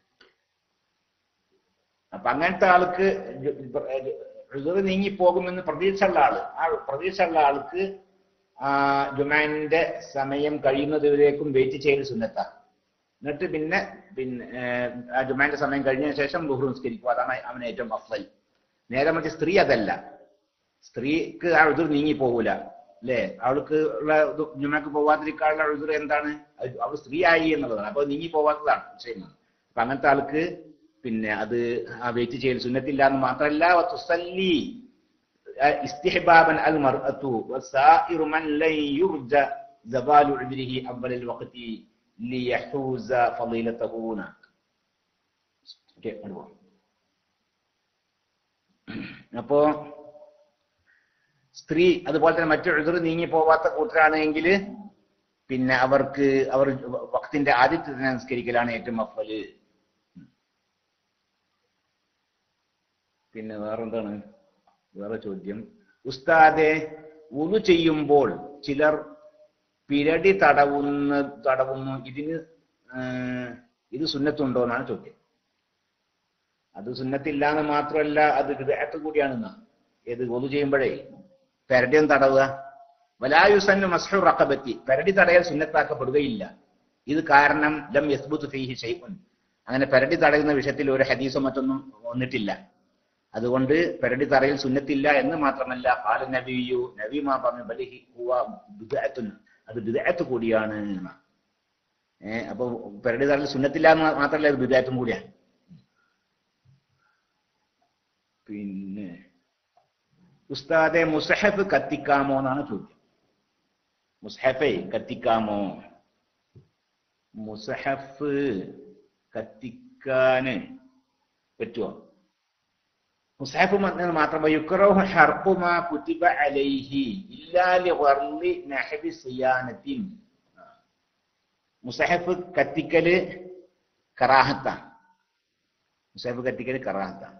അപ്പൊ അങ്ങനത്തെ ആൾക്ക് ഋതു നീങ്ങി പോകുമെന്ന് പ്രതീക്ഷയുള്ള ആള് ആ പ്രതീക്ഷയുള്ള ആൾക്ക് ആ ജുമാന്റെ സമയം കഴിയുന്നതുവരേക്കും വെയിറ്റ് ചെയ്ത് സുന്നത്ത എന്നിട്ട് പിന്നെ പിന്നെ ഏർ, ആ ജുമാന്റെ സമയം കഴിഞ്ഞതിന് ശേഷം ലുഹ്റു നിസ്കരിക്കും അതാണ് അവന് ഏറ്റവും അഫ്വൽ നേരെ മറിച്ച് സ്ത്രീ അതല്ല സ്ത്രീക്ക് ആ എതിർ നീങ്ങി പോകൂല അല്ലേ അവൾക്ക് ഉള്ള ഇത് ജുമക്ക് പോവാതിരിക്കാനുള്ള എതിർ എന്താണ് അത് അവൾ സ്ത്രീ ആയി എന്നുള്ളതാണ് അപ്പൊ നീങ്ങി പോവാത്തതാണ് വിഷയമാണ് അപ്പൊ അങ്ങനത്തെ ആൾക്ക് പിന്നെ അത് ആ വെയിറ്റ് ചെയ്യൽ സുന്നത്തില്ല എന്ന് മാത്രമല്ല വതുസല്ലി ഇസ്തിഹബാബൻ അൽ മർഅതു വസായിറു മൻ ലൻ യുർജ زوال عذره أول الوقت ليحوز فضيلته ഓക്കെ അടുവാ അപ്പോ സ്ത്രീ അതുപോലെ തന്നെ മറ്റു എതിർ നീങ്ങി പോവാത്ത കൂട്ടരാണെങ്കിൽ പിന്നെ അവർക്ക് അവർ വക്തിന്റെ ആദ്യത്തെ തന്നെ നിസ്കരിക്കലാണ് ഏറ്റവും അഫല് പിന്നെ വേറെന്താണ് വേറെ ചോദ്യം ഉസ്താദെ ഉതു ചെയ്യുമ്പോൾ ചിലർ പിരടി തടവുന്ന തടവുന്നു ഇതിന് ഏർ, ഇത് സുന്നത്തുണ്ടോ എന്നാണ് ചോദ്യം അത് സുന്നത്തില്ല എന്ന് മാത്രമല്ല അത് വിദേഹത്ത് കൂടിയാണെന്നാ ഏത് ഒതു ചെയ്യുമ്പോഴേ പെരടിയും തടവുക വലായുസന്നു മസ്ഹു റക്കബത്തി പെരടി തടയൽ സുന്നത്താക്കപ്പെടുകയില്ല ഇത് കാരണം ലം യസ്ബുത്ത് ഫീഹി ഷൈഖുൻ അങ്ങനെ പെരടി തടയുന്ന വിഷയത്തിൽ ഒരു ഹദീസോ മറ്റൊന്നും വന്നിട്ടില്ല അതുകൊണ്ട് പെരടി തറയിൽ സുന്നത്തില്ല എന്ന് മാത്രമല്ല ഹാല നബിയു നബിമാ പറഞ്ഞു ബലിഹി ഹുവ ബിദ്അത്തുൻ അത് ബിദ്അത്ത് കൂടിയാണ് എന്നാ. ഏ അപ്പൊ പെരടി തറയിൽ സുന്നത്തില്ല എന്ന് മാത്രമല്ല അത് ബിദ്അത്തും കൂടിയാണ് പിന്നെ ഉസ്താദെ മുസഹഫ് കത്തിക്കാമോ എന്നാണ് ചോദ്യം മുസഹഫെ കത്തിക്കാമോ മുസഹഫ് കത്തിക്കാന് പറ്റുമോ മുസാഫ് എന്ന് മാത്രമേ യുക്റഹു ഹർഖു മാ കുതിബ അലൈഹി ഇല്ലാ ലിഗർലി നഹബി സിയാനത്തിൻ മുസഹഫ് കത്തിക്കല് കറാഹത്താണ് മുസഹഫ് കത്തിക്കല് കറാഹത്താണ്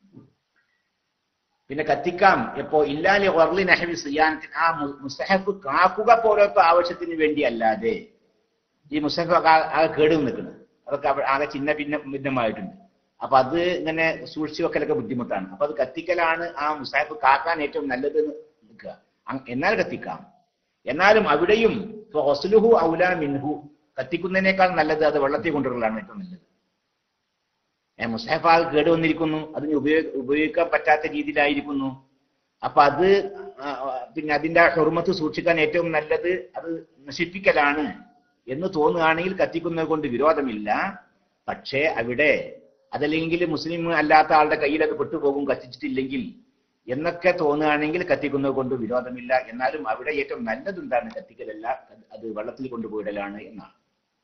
പിന്നെ കത്തിക്കാം എപ്പോ ഇല്ലാലി വർലി നഹബി സിയാനത്തിൻ ആ മു- മുസഹഫ് കാക്കുക പോലത്തെ ആവശ്യത്തിന് വേണ്ടി അല്ലാതെ ഈ മുസഹഫ് ആകെ ആകെ കേട് നിൽക്കുന്നത് അതൊക്കെ അവ- ആകെ ചിന്ന ഭിന്ന ഭിന്നമായിട്ടുണ്ട് അപ്പൊ അത് ഇങ്ങനെ സൂക്ഷിച്ചു വെക്കലൊക്കെ ബുദ്ധിമുട്ടാണ് അപ്പൊ അത് കത്തിക്കലാണ് ആ മുസാഹിബ് കാക്കാൻ ഏറ്റവും നല്ലത് എന്ന് നിൽക്കുക അങ്- എന്നാൽ കത്തിക്കാം എന്നാലും അവിടെയും ഹൊസ്ലുഹു ഔല മിൻഹു കത്തിക്കുന്നതിനേക്കാൾ നല്ലത് അത് വെള്ളത്തിൽ കൊണ്ടുവരലാണ് ഏറ്റവും നല്ലത് ഏ മുസാഹിബ് ആകെ കേട് വന്നിരിക്കുന്നു അതിന് ഉപയോഗ ഉപയോഗിക്കാൻ പറ്റാത്ത രീതിയിലായിരിക്കുന്നു അപ്പൊ അത് ആ, ആ, പിന്നെ അതിന്റെ ഹെറുമത്ത് സൂക്ഷിക്കാൻ ഏറ്റവും നല്ലത് അത് നശിപ്പിക്കലാണ് എന്ന് തോന്നുകയാണെങ്കിൽ കത്തിക്കുന്നത് കൊണ്ട് വിരോധമില്ല പക്ഷേ അവിടെ അതല്ലെങ്കിൽ മുസ്ലിം അല്ലാത്ത ആളുടെ കയ്യിൽ അത് പെട്ടുപോകും കത്തിച്ചിട്ടില്ലെങ്കിൽ എന്നൊക്കെ തോന്നുകയാണെങ്കിൽ കത്തിക്കുന്നത് കൊണ്ട് വിരോധമില്ല എന്നാലും അവിടെ ഏറ്റവും നല്ലത് എന്താണ് കത്തിക്കലല്ല അത് അത് വെള്ളത്തിൽ കൊണ്ടുപോയിടലാണ് എന്നാണ്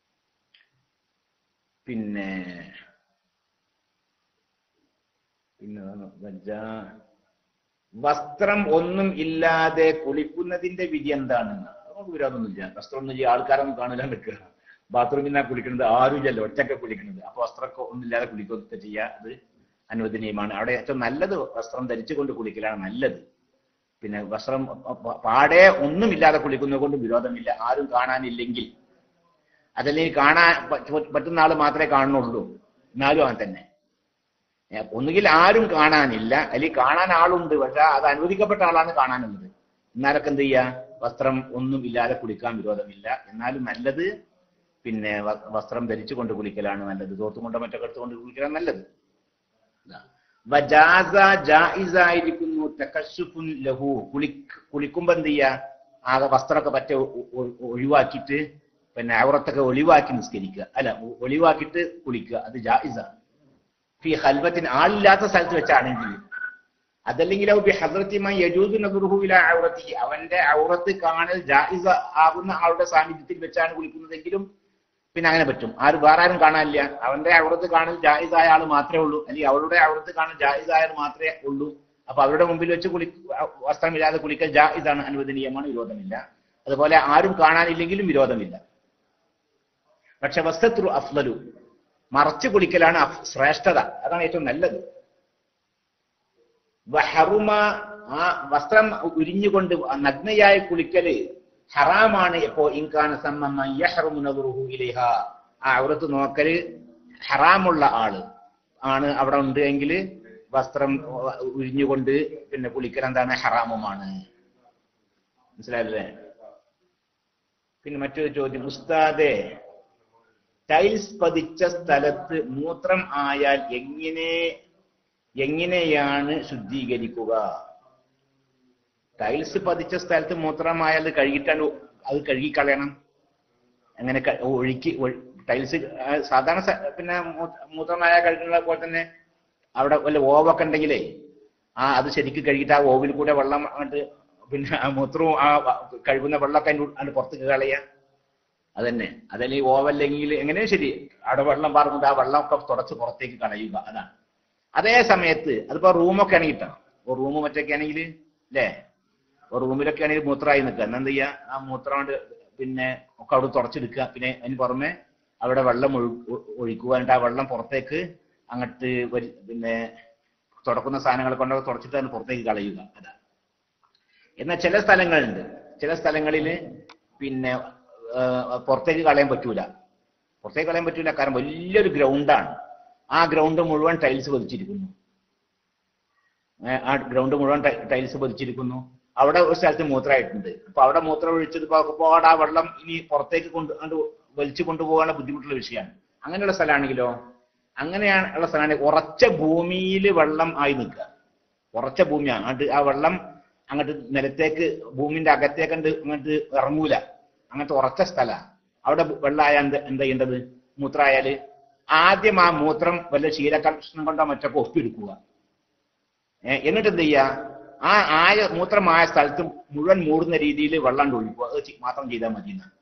പിന്നെ പിന്നെ വജ്ജാ- വസ്ത്രം ഒന്നും ഇല്ലാതെ കുളിക്കുന്നതിന്റെ വിധി എന്താണെന്ന് നമുക്ക് വിരോധമൊന്നുമില്ല വസ്ത്രം ഒന്നും ചെയ്യാൻ ആൾക്കാരൊന്നും കാണില്ല നിൽക്കുക ബാത്റൂമിൽ നിന്നാ കുളിക്കുന്നത് ആരുമില്ലല്ലോ ഒറ്റക്കെ കുളിക്കുന്നത് അപ്പൊ വസ്ത്രമൊക്കെ ഒന്നുമില്ലാതെ കുളിക്കുകയൊക്കെ ചെയ്യുക അത് അനുവദനീയമാണ് അവിടെ ഏറ്റവും നല്ലത് വസ്ത്രം ധരിച്ചുകൊണ്ട് കുളിക്കലാണ് നല്ലത് പിന്നെ വസ്ത്രം പ- പ- പാടെ ഒന്നുമില്ലാതെ കുളിക്കുന്നത് കൊണ്ട് വിരോധമില്ല ആരും കാണാനില്ലെങ്കിൽ അതല്ലെങ്കിൽ കാണാൻ പറ്റ- പറ്റുന്ന ആൾ മാത്രമേ കാണുന്നുള്ളൂ എന്നാലും അങ്ങനെ തന്നെ ഏ, ഒന്നുകിൽ ആരും കാണാനില്ല അല്ലെങ്കിൽ കാണാൻ ആളുണ്ട് പക്ഷെ അത് അനുവദിക്കപ്പെട്ട ആളാണ് കാണാനുള്ളത് എന്നാലൊക്കെ എന്ത് ചെയ്യാ വസ്ത്രം ഒന്നും ഇല്ലാതെ കുളിക്കാൻ വിരോധമില്ല എന്നാലും നല്ലത് പിന്നെ വ- വസ്ത്രം ധരിച്ചു കൊണ്ട് കുളിക്കലാണ് നല്ലത് തോത്തും കൊണ്ടോ മറ്റൊക്കെ എടുത്തുകൊണ്ട് കുളിക്കലാണ് നല്ലത് ഇതാ. വജാസ ജായിസായിരിക്കുന്നു തകശുഫുൻ ലഹു കുളി കുളിക്കുമ്പോ എന്ത് ചെയ്യാ ആകെ വസ്ത്രമൊക്കെ പറ്റ ഒ- ഒ- ഒഴിവാക്കിയിട്ട് പിന്നെ ഔറത്തൊക്കെ ഒളിവാക്കി നിസ്കരിക്കുക അല്ല ഒ- ഒളിവാക്കിയിട്ട് കുളിക്കുക അത് ജായിസാണ് ഫി ഹൽവത്തിന് ആളില്ലാത്ത സ്ഥലത്ത് വെച്ചാണെങ്കിൽ അതല്ലെങ്കിൽ അവന്റെ ഔറത്ത് കാണൽ ജായിസ ആകുന്ന ആളുടെ സാന്നിധ്യത്തിൽ വെച്ചാണ് കുളിക്കുന്നതെങ്കിലും പിന്നെ അങ്ങനെ പറ്റും ആര് വേറെ ആരും കാണാനില്ല അവന്റെ ഔറത്ത് കാണൽ ജായിസായ ആൾ മാത്രമേ ഉള്ളൂ അല്ലെങ്കിൽ അവളുടെ ഔറത്ത് കാണൽ ജായിസായ ആൾ മാത്രമേ ഉള്ളൂ അപ്പൊ അവരുടെ മുമ്പിൽ വെച്ച് കുളി വസ്ത്രമില്ലാതെ കുളിക്കൽ ജായിസാണ് അനുവദനീയമാണ് വിരോധമില്ല അതുപോലെ ആരും കാണാനില്ലെങ്കിലും വിരോധമില്ല പക്ഷെ വസ്തത്രു അഫ്ലലു മറച്ചു കുളിക്കലാണ് അഫ്- ശ്രേഷ്ഠത അതാണ് ഏറ്റവും നല്ലത് വഹറുമ ആ വസ്ത്രം ഉരിഞ്ഞുകൊണ്ട് നഗ്നയായി കുളിക്കല് ഹറാമാണ് എപ്പോ ഇൻകാന സമ്മ യഹ്റുമു നദറുഹു ഇലൈഹ ആ ഔറത്ത് നോക്കല് ഹറാമുള്ള ആള് ആണ് അവിടെ ഉണ്ട് എങ്കിൽ വസ്ത്രം ഉരിഞ്ഞുകൊണ്ട് പിന്നെ കുളിക്കൽ എന്താണ് ഹറാമുമാണ് മനസ്സിലായല്ലേ പിന്നെ മറ്റൊരു ചോദ്യം ഉസ്താദെ ടൈൽസ് പതിച്ച സ്ഥലത്ത് മൂത്രം ആയാൽ എങ്ങനെ എങ്ങനെയാണ് ശുദ്ധീകരിക്കുക ടൈൽസ് പതിച്ച സ്ഥലത്ത് മൂത്രമായാൽ അത് കഴുകിയിട്ടാണ് അത് കഴുകിക്കളയണം അങ്ങനെ ക- ഒഴുക്കി ഒഴു- ടൈൽസ് ആ, സാധാരണ സ- പിന്നെ മൂ- മൂത്രമായ കഴുകുന്ന പോലെ തന്നെ അവിടെ വല്ല ഓവൊക്കെ ഉണ്ടെങ്കിലേ ആ അത് ശരിക്കും കഴുകിയിട്ട് ആ ഓവിൽ കൂടെ വെള്ളം അങ്ങോട്ട് പിന്നെ ആ മൂത്രവും ആ വ- കഴുകുന്ന വെള്ളമൊക്കെ അതിൻ്റെ അതിന്റെ പുറത്തേക്ക് കളയുക അതന്നെ അതല്ലെങ്കിൽ ഓവല്ലെങ്കിൽ എങ്ങനെയും ശരി അവിടെ വെള്ളം പാർന്നിട്ട് ആ വെള്ളമൊക്കെ തുടച്ച് പുറത്തേക്ക് കളയുക അതാണ് അതേ സമയത്ത് അതിപ്പോ റൂമൊക്കെ ആണെങ്കിൽ കിട്ടണം ഒരു റൂം മറ്റൊക്കെ ആണെങ്കിൽ അല്ലേ ഒരു റൂമിലൊക്കെ ആണെങ്കിൽ മൂത്രമായി നിൽക്കുക എന്നാ എന്ത് ചെയ്യുക ആ മൂത്രം കൊണ്ട് പിന്നെ ഒക്കെ അവിടെ തുടച്ചെടുക്കുക പിന്നെ അതിന് പുറമെ അവിടെ വെള്ളം ഒഴു- ഒ- ഒഴിക്കുക എന്നിട്ട് ആ വെള്ളം പുറത്തേക്ക് അങ്ങോട്ട് വരി- പിന്നെ തുടക്കുന്ന സാധനങ്ങൾ കൊണ്ട് തുടച്ചിട്ട് അതിന് പുറത്തേക്ക് കളയുക അതാണ് എന്നാൽ ചില സ്ഥലങ്ങളുണ്ട് ചില സ്ഥലങ്ങളിൽ പിന്നെ ആ, പുറത്തേക്ക് കളയാൻ പറ്റൂല പുറത്തേക്ക് കളയാൻ പറ്റൂല കാരണം വലിയൊരു ഗ്രൗണ്ടാണ് ആ ഗ്രൗണ്ട് മുഴുവൻ ടൈൽസ് പതിച്ചിരിക്കുന്നു ഏ, ആ ഗ്രൗണ്ട് മുഴുവൻ ടൈ- ടൈൽസ് പതിച്ചിരിക്കുന്നു അവിടെ ഒരു സ്ഥലത്ത് മൂത്രമായിട്ടുണ്ട് അപ്പൊ അവിടെ മൂത്രം ഒഴിച്ചത് പാടെ ആ വെള്ളം ഇനി പുറത്തേക്ക് കൊണ്ട് കൊണ്ട് വലിച്ചു കൊണ്ടുപോകാനുള്ള ബുദ്ധിമുട്ടുള്ള വിഷയമാണ് അങ്ങനെയുള്ള സ്ഥലമാണെങ്കിലോ അങ്ങനെയാണ് ഉള്ള സ്ഥലമാണെങ്കിൽ ഉറച്ച ഭൂമിയിൽ വെള്ളം ആയി നിൽക്കുക ഉറച്ച ഭൂമിയാണ് അങ്ങോട്ട് ആ വെള്ളം അങ്ങോട്ട് നിലത്തേക്ക് ഭൂമിന്റെ അകത്തേക്ക് അങ്ങോട്ട് അങ്ങോട്ട് ഇറങ്ങൂല അങ്ങനത്തെ ഉറച്ച സ്ഥലമാണ് അവിടെ വെള്ളമായ എന്ത് എന്താ ചെയ്യേണ്ടത് മൂത്രമായാല് ആദ്യം ആ മൂത്രം വല്ല ക്ഷീരകഷ്ണം കൊണ്ടോ മറ്റൊക്കെ ഒപ്പിയെടുക്കുക ഏ, എന്നിട്ട് എന്ത് ചെയ്യുക ആ ആയ മൂത്രമായ സ്ഥലത്ത് മുഴുവൻ മൂടുന്ന രീതിയിൽ വെള്ളം കൊണ്ട് ഒഴിക്കുക അത് ചെ- മാത്രം ചെയ്താൽ മതി എന്നാണ്.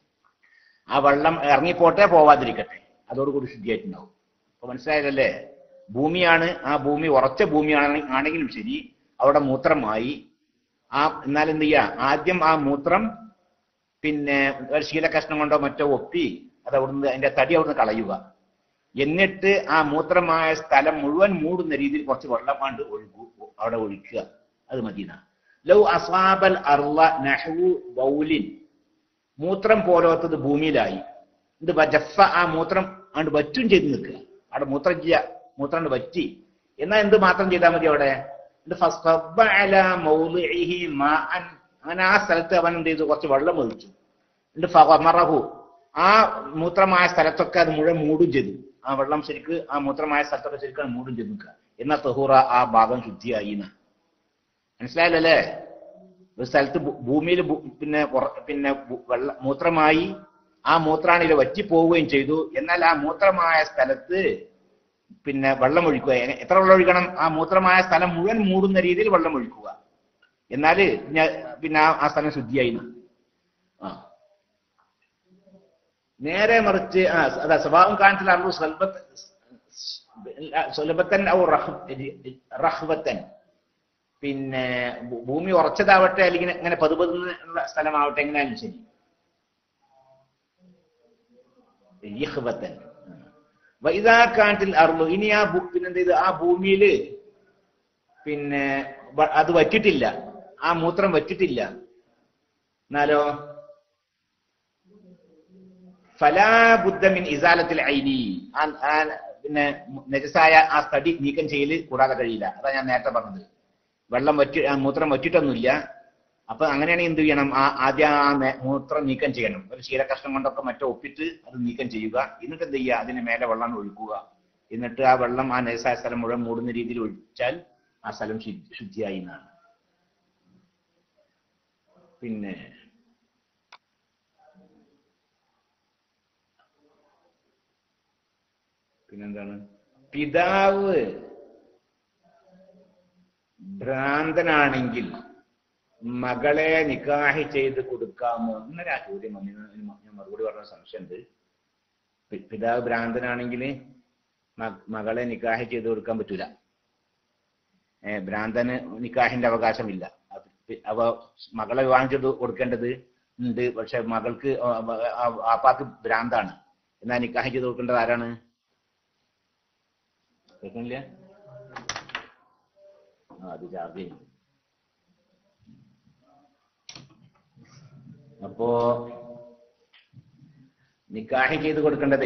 ആ വെള്ളം ഇറങ്ങിപ്പോട്ടെ പോവാതിരിക്കട്ടെ അതോടുകൂടി ശുദ്ധിയായിട്ടുണ്ടാവും അപ്പൊ മനസ്സിലായതല്ലേ ഭൂമിയാണ് ആ ഭൂമി ഉറച്ച ഭൂമിയാണ് ആണെങ്കിലും ശരി അവിടെ മൂത്രമായി ആ എന്നാൽ എന്ത് ചെയ്യുക ആദ്യം ആ മൂത്രം പിന്നെ ഒരു ശീലകഷ്ണം കൊണ്ടോ മറ്റോ ഒപ്പി അത് അവിടുന്ന് അതിന്റെ തടി അവിടുന്ന് കളയുക എന്നിട്ട് ആ മൂത്രമായ സ്ഥലം മുഴുവൻ മൂടുന്ന രീതിയിൽ കുറച്ച് വെള്ളം കൊണ്ട് ഒഴുകു അവിടെ ഒഴിക്കുക അത് മദീന ലൗ അസാബൽ അർള നഹ്വു ബൗലിൻ മൂത്രം പോലത്തത് ഭൂമിയിലായി ഇത് ജഫ ആ മൂത്രം അങ്ങോട്ട് വറ്റും ചെയ്ത് നിൽക്കുക അവിടെ മൂത്രം ചെയ്യുക മൂത്രം കൊണ്ട് വറ്റി എന്നാൽ എന്ത് മാത്രം ചെയ്താൽ മതി അവിടെ ഇത് ഫസ്ഫബ്ബ അലാ മൗളിഇഹി മാഅൻ. അങ്ങനെ ആ സ്ഥലത്ത് അവൻ എന്ത് ചെയ്തു കുറച്ച് വെള്ളം ഒഴിച്ചു എന്നിട്ട് ഫമറഹു ആ മൂത്രമായ സ്ഥലത്തൊക്കെ അത് മുഴുവൻ മൂടും ചെയ്തു ആ വെള്ളം ശരിക്ക് ആ മൂത്രമായ സ്ഥലത്തൊക്കെ ശരിക്കും അത് മൂടും ചെയ്ത് നിൽക്കുക എന്നാൽ തഹൂറ ആ ഭാഗം ശുദ്ധിയായി എന്ന് മനസ്സിലായല്ലേ ഒരു സ്ഥലത്ത് ഭൂമിയിൽ പിന്നെ ഉറ- പിന്നെ ഭൂ- വെള്ള മൂത്രമായി ആ മൂത്രാണിയിൽ വറ്റിപ്പോവുകയും ചെയ്തു എന്നാൽ ആ മൂത്രമായ സ്ഥലത്ത് പിന്നെ വെള്ളം ഒഴിക്കുക എ- എത്ര വെള്ളം ഒഴിക്കണം ആ മൂത്രമായ സ്ഥലം മുഴുവൻ മൂടുന്ന രീതിയിൽ വെള്ളം ഒഴിക്കുക എന്നാല് ഞ- പിന്നെ ആ- ആ സ്ഥലം ശുദ്ധിയായി എന്ന്. ആ നേരെ മറിച്ച് ആ അതാ സ്വഭാവം കാണിച്ചിട്ടുള്ള സ്വൽബത്ത് സുലഭത്തൻ ഔ റഹ്വത്തൻ പിന്നെ ഭൂ- ഭൂമി ഉറച്ചതാവട്ടെ അല്ലെങ്കിൽ ഇങ്ങനെ പതുപതുള്ള സ്ഥലമാവട്ടെ എങ്ങനെയാലും ശരി ഇഹ്വത്തൻ വൈദാക്കാറ്റിൽ അറുളു ഇനി ആ ഭൂ- പിന്നെന്ത് ചെയ്ത് ആ ഭൂമിയില് പിന്നെ വ- അത് വറ്റിട്ടില്ല ആ മൂത്രം വറ്റിട്ടില്ല എന്നാലോ ഫലാബുദ്ധമിൻ ഇസാലത്തിൽ ഐനി ആ- ആ പിന്നെ നെജസായ ആ തടി നീക്കം ചെയ്യല് കൂടാതെ കഴിയില്ല അതാ ഞാൻ നേരത്തെ പറഞ്ഞത് വെള്ളം വറ്റി ആ മൂത്രം വറ്റിട്ടൊന്നുമില്ല അപ്പൊ അങ്ങനെയാണെങ്കിൽ എന്ത് ചെയ്യണം ആ ആദ്യം ആ നേ- മൂത്രം നീക്കം ചെയ്യണം ഒരു ശീലകഷ്ണം കൊണ്ടൊക്കെ മറ്റോ ഒപ്പിട്ട് അത് നീക്കം ചെയ്യുക എന്നിട്ട് എന്ത് ചെയ്യുക അതിന് മേലെ വെള്ളം ഒഴിക്കുക എന്നിട്ട് ആ വെള്ളം ആ നെജസായ സ്ഥലം മുഴുവൻ മൂടുന്ന രീതിയിൽ ഒഴിച്ചാൽ ആ സ്ഥലം ശുദ്ധി- ശുദ്ധിയായി എന്നാണ് പിന്നെ പിന്നെന്താണ് പിതാവ് ഭ്രാന്തനാണെങ്കിൽ മകളെ നിക്കാഹി ചെയ്ത് കൊടുക്കാമോ ഇന്നലെ ആ ചോദ്യം വന്നിരുന്നു അതിന് മ- ഞാൻ മറുപടി പറഞ്ഞ സംശയമുണ്ട് പി- പിതാവ് ഭ്രാന്തനാണെങ്കിൽ മ- മകളെ നിക്കാഹി ചെയ്ത് കൊടുക്കാൻ പറ്റൂല ഏ ഭ്രാന്തന് നിക്കാഹിന്റെ അവകാശമില്ല അത് പി- അവ മകളെ വിവാഹം ചെയ്ത് കൊടുക്കേണ്ടത് ഉണ്ട് പക്ഷെ മകൾക്ക് ആ- ആ- ആ- ആപ്പാക്ക് ഭ്രാന്താണ് എന്നാ നിക്കാഹി ചെയ്ത് കൊടുക്കേണ്ടത് ആരാണ് കേൾക്കുന്നില്ല ആ അത് ചാർജ് ചെയ്യും അപ്പോ നിക്കാഹി ചെയ്ത് കൊടുക്കേണ്ടതേ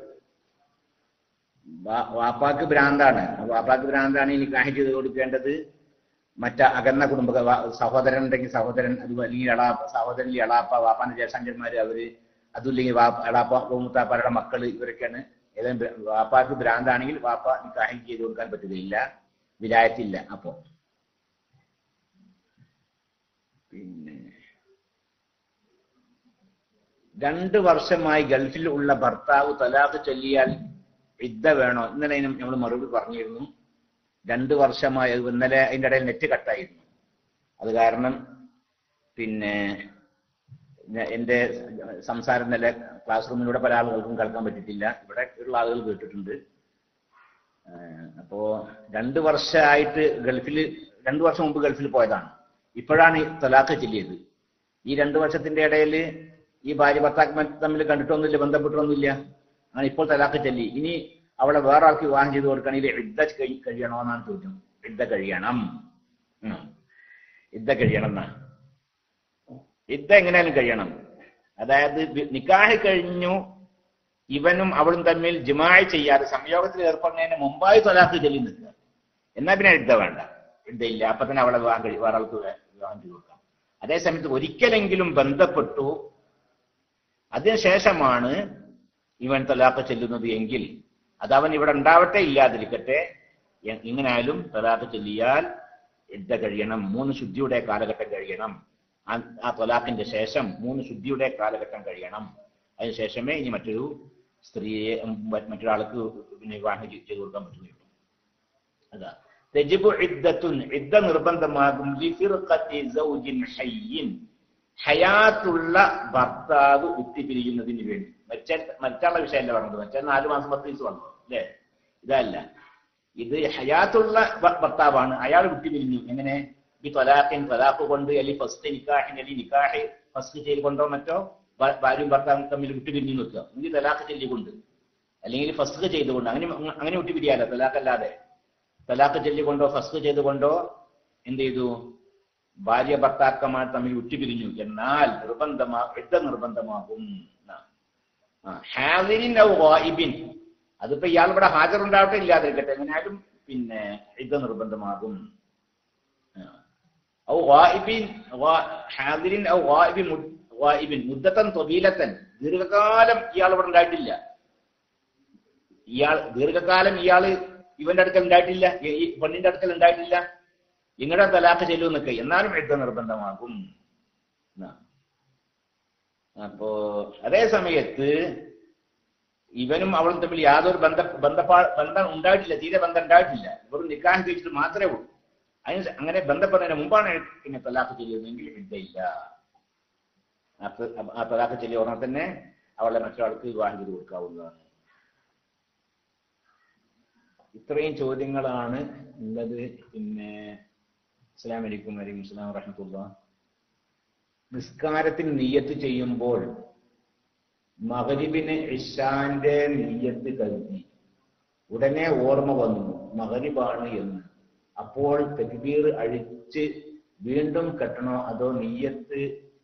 വാ- വാപ്പാക്ക് ഭ്രാന്താണ് ആ വാപ്പാക്ക് ഭ്രാന്താണ് ഈ നിക്കാഹി ചെയ്ത് കൊടുക്കേണ്ടത് മറ്റ അകന്ന കുടുംബ വ- സഹോദരൻ ഉണ്ടെങ്കിൽ സഹോദരൻ അത് അല്ലെങ്കിൽ എളാപ്പ സഹോദരൻ എളാപ്പ വാപ്പാന്റെ ജേഷാഞ്ചന്മാര് അവര് അതുമില്ലെങ്കിൽ വാപ്പ എളാപ്പ മൂത്താപ്പാരുടെ മക്കള് ഇവരൊക്കെയാണ് ഏതെങ്കിലും ഭ്ര- വാപ്പാക്ക് ഭ്രാന്താണെങ്കിൽ വാപ്പ നിക്കാഹി ചെയ്ത് കൊടുക്കാൻ പറ്റുകയില്ല വിലായത്തില്ല അപ്പോ പിന്നെ രണ്ട് വർഷമായി ഗൾഫിൽ ഉള്ള ഭർത്താവ് തലാഖ് ചൊല്ലിയാൽ ഇദ്ദ വേണോ ഇന്നലെ നമ്മൾ മറുപടി പറഞ്ഞിരുന്നു രണ്ട് വർഷമായി അത് ഇന്നലെ അതിന്റെ ഇടയിൽ നെറ്റ് കട്ടായിരുന്നു അത് കാരണം പിന്നെ ഞ- എന്റെ സംസാരം ഇന്നലെ ക്ലാസ് റൂമിലൂടെ പല ആളുകൾക്കും കേൾക്കാൻ പറ്റിയിട്ടില്ല ഇവിടെ ഉള്ള ആളുകൾ കേട്ടിട്ടുണ്ട് ഏഹ് അപ്പോ രണ്ട് വർഷമായിട്ട് ഗൾഫിൽ രണ്ട് വർഷം മുമ്പ് ഗൾഫിൽ പോയതാണ് ഇപ്പോഴാണ് ഈ തലാഖ് ചൊല്ലിയത് ഈ രണ്ട് വർഷത്തിന്റെ ഇടയിൽ ഈ ഭാര്യ ഭർത്താക്കന്മാർ തമ്മിൽ കണ്ടിട്ടൊന്നുമില്ല ബന്ധപ്പെട്ടൊന്നുമില്ല അങ്ങനെ ഇപ്പോൾ തലാഖ് ചൊല്ലി ഇനി അവളെ വേറെ ആൾക്ക് വിവാഹം ചെയ്ത് കൊടുക്കണമെങ്കിൽ ഇദ്ദ കഴി- കഴിയണോ എന്നാണ് ചോദ്യം ഇദ്ദ കഴിയണം ഉം. ഇദ്ദ കഴിയണം എന്നാണ് ഇദ്ദ എങ്ങനെയാലും കഴിയണം അതായത് വി- നിക്കാഹ് കഴിഞ്ഞു ഇവനും അവളും തമ്മിൽ ജിമായി ചെയ്യാതെ സംയോഗത്തിൽ ഏർപ്പെടുന്നതിന് മുമ്പായി തൊലാക്ക് ചൊല്ലി നിൽക്കുക എന്നാ പിന്നെ ഇദ്ദ വേണ്ട ഇദ്ദ ഇല്ല അപ്പൊ തന്നെ അവളെ വിവാഹം കഴി വേറെ ആൾക്ക് വേ- വിവാഹം ചെയ്ത് കൊടുക്കാം അതേസമയത്ത് ഒരിക്കലെങ്കിലും ബന്ധപ്പെട്ടു അതിനുശേഷമാണ് ഇവൻ തലാഖ് ചെല്ലുന്നത് എങ്കിൽ അത് അവൻ ഇവിടെ ഉണ്ടാവട്ടെ ഇല്ലാതിരിക്കട്ടെ എ- എങ്ങനെയായാലും തലാഖ് ചെല്ലിയാൽ ഇദ്ദ കഴിയണം മൂന്ന് ശുദ്ധിയുടെ കാലഘട്ടം കഴിയണം ആ ആ തൊലാഖിന്റെ ശേഷം മൂന്ന് ശുദ്ധിയുടെ കാലഘട്ടം കഴിയണം അതിനുശേഷമേ ഇനി മറ്റൊരു സ്ത്രീയെ ഉം, മ- മറ്റൊരാൾക്ക് പിന്നെ വിവാഹം ചെയ്ത് ചെയ്ത് കൊടുക്കാൻ പറ്റുകയുള്ളൂ അതാ തെജിബു ഇദ്ദത്തുൻ ഇദ്ദ നിർബന്ധമാകും ലിഫിർഖത്തി സൗജിൻ ഹയ്യിൻ ഹയാത്തുള്ള ഭർത്താവ് വിട്ടുപിരിയുന്നതിന് വേണ്ടി മറ്റേ മറ്റുള്ള വിഷയമല്ല പറഞ്ഞത് മറ്റേ നാല് മാസം പത്ത് ദിവസം വന്നു അല്ലേ ഇതല്ല ഇത് ഹയാത്തുള്ള ഭ- ഭർത്താവാണ് അയാൾ വിട്ടുപിരിഞ്ഞു എങ്ങനെ ഈ തൊലാഖിൻ തൊലാഖ് കൊണ്ട് അല്ലെങ്കിൽ ഫസ്റ്റ് നിക്കാഹിൻ അല്ലെങ്കിൽ നിക്കാഹ് ഫസ്റ്റ് ചെയ്ത് കൊണ്ടോ മറ്റോ ഭ- ഭാര്യയും ഭർത്താവും തമ്മിൽ വിട്ടുപിരിഞ്ഞു നിൽക്കുക എങ്കിൽ തലാഖ് ചൊല്ലിക്കൊണ്ട് അല്ലെങ്കിൽ ഫസ്റ്റ് ചെയ്തുകൊണ്ട് അങ്ങനെ അങ്ങനെ വിട്ടുപിരിയാലോ തലാഖ് അല്ലാതെ തലാഖ് ചൊല്ലിക്കൊണ്ടോ ഫസ്റ്റ് ചെയ്തുകൊണ്ടോ എന്ത് ചെയ്തു ഭാര്യ ഭർത്താക്കന്മാർ തമ്മിൽ വിട്ടുപിരിഞ്ഞു എന്നാൽ നിർബന്ധമാ യുദ്ധ നിർബന്ധമാകും എന്നാ. ആ, ഹാദിരിൻ ഔ ഗായിബിൻ അതിപ്പോ ഇയാൾ ഇവിടെ ഹാജറുണ്ടാവട്ടെ ഇല്ലാതിരിക്കട്ടെ എങ്ങനെയാലും പിന്നെ യുദ്ധ നിർബന്ധമാകും ആ. ഔ ഗായിബിൻ ഗാ- ഹാദിരിൻ ഔ ഗായിബിൻ മുദ്- ഗായിബിൻ മുദ്ദത്തൻ തൊബീലത്തൻ ദീർഘകാലം ഇയാൾ ഇവിടെ ഉണ്ടായിട്ടില്ല ഇയാൾ ദീർഘകാലം ഇയാള് ഇവന്റെ അടുക്കൽ ഉണ്ടായിട്ടില്ല ഈ- ഈ പെണ്ണിന്റെ അടുക്കൽ ഉണ്ടായിട്ടില്ല നിങ്ങളുടെ തലാഖ് ചെല്ലുന്നൊക്കെ എന്നാലും യുദ്ധ നിർബന്ധമാകും എന്നാ. അപ്പോ അതേ സമയത്ത് ഇവനും അവളും തമ്മിൽ യാതൊരു ബന്ധ ബന്ധപ്പാ ബന്ധം ഉണ്ടായിട്ടില്ല തീരെ ബന്ധം ഉണ്ടായിട്ടില്ല വെറും നിക്കാഹ് കഴിച്ചിട്ട് മാത്രമേ ഉള്ളൂ അതിന് അങ്ങനെ ബന്ധപ്പെടുന്നതിന് മുമ്പാണ് പിന്നെ തലാഖ് ചെല്ലുന്നതെങ്കിൽ യുദ്ധമില്ല അപ്പൊ ആ തലാഖ് ചെല്ലിയ ഉടനെ തന്നെ അവളെ മറ്റൊരാൾക്ക് വിവാഹം ചെയ്ത് കൊടുക്കാവുന്നതാണ് ഇത്രയും ചോദ്യങ്ങളാണ് ഉള്ളത് പിന്നെ അസ്സലാം വലൈക്കും വലൈക്കും അസ്സലാം വറഹമത്തുള്ള നിസ്കാരത്തിൽ നീയത്ത് ചെയ്യുമ്പോൾ മകരിബിന് ഇഷാന്റെ നീയത്ത് കരുതി ഉടനെ ഓർമ്മ വന്നു മകരിബാണ് എന്ന് അപ്പോൾ തെക്ബീർ അഴിച്ച് വീണ്ടും കെട്ടണോ അതോ നീയത്ത്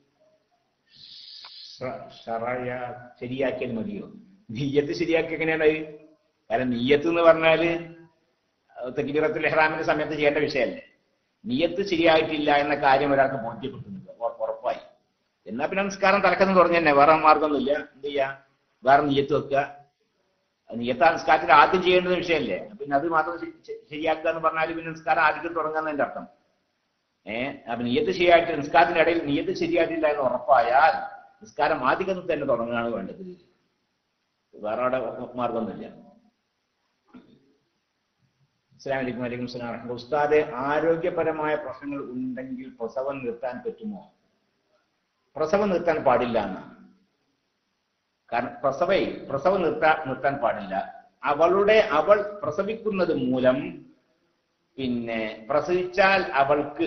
ശ- ശറയ ശരിയാക്കിയാൽ മതിയോ നീയത്ത് ശരിയാക്കി എങ്ങനെയാണ് അത്? കാരണം നീയത്ത് എന്ന് പറഞ്ഞാല് തെക്കിബീറത്തുൽ ഇഹ്റാമിന്റെ സമയത്ത് ചെയ്യേണ്ട വിഷയമല്ലേ നീയത്ത് ശരിയായിട്ടില്ല എന്ന കാര്യം ഒരാൾക്ക് ബോധ്യപ്പെട്ടിട്ടുണ്ട് ഉറ- ഉറപ്പായി എന്നാ പിന്നെ നിസ്കാരം തലക്കെന്ന് തുടങ്ങി തന്നെ വേറെ മാർഗമൊന്നുമില്ല എന്ത് ചെയ്യാ വേറെ നീയത്ത് വെക്കുക നീയത്ത് ആ നിസ്കാരത്തിൽ ആദ്യം ചെയ്യേണ്ട വിഷയമല്ലേ പിന്നെ അത് മാത്രം ശ- ശ- ശരിയാക്കുക എന്ന് പറഞ്ഞാൽ പിന്നെ നിസ്കാരം ആദ്യം തുടങ്ങുന്നതിന്റെ അർത്ഥം ഏഹ് അപ്പൊ നീയത്ത് ശരിയായിട്ട് നിസ്കാരത്തിന്റെ ഇടയിൽ നീയത്ത് ശരിയായിട്ടില്ല എന്ന് ഉറപ്പായാൽ നിസ്കാരം ആദ്യം തന്നെ തുടങ്ങുകയാണ് വേണ്ടത് വേറെ അവിടെ മാർഗമൊന്നുമില്ല അസ്സാം വലൈക്കും വലൈക്കും സ്ലാം വറഹ്മത്തുള്ളാഹി. ഉസ്താദെ ആരോഗ്യപരമായ പ്രശ്നങ്ങൾ ഉണ്ടെങ്കിൽ പ്രസവം നിർത്താൻ പറ്റുമോ പ്രസവം നിർത്താൻ പാടില്ല എന്നാണ് കാരണം പ്രസവേ പ്രസവം നിർത്താൻ നിർത്താൻ പാടില്ല അവളുടെ അവൾ പ്രസവിക്കുന്നത് മൂലം പിന്നെ പ്രസവിച്ചാൽ അവൾക്ക്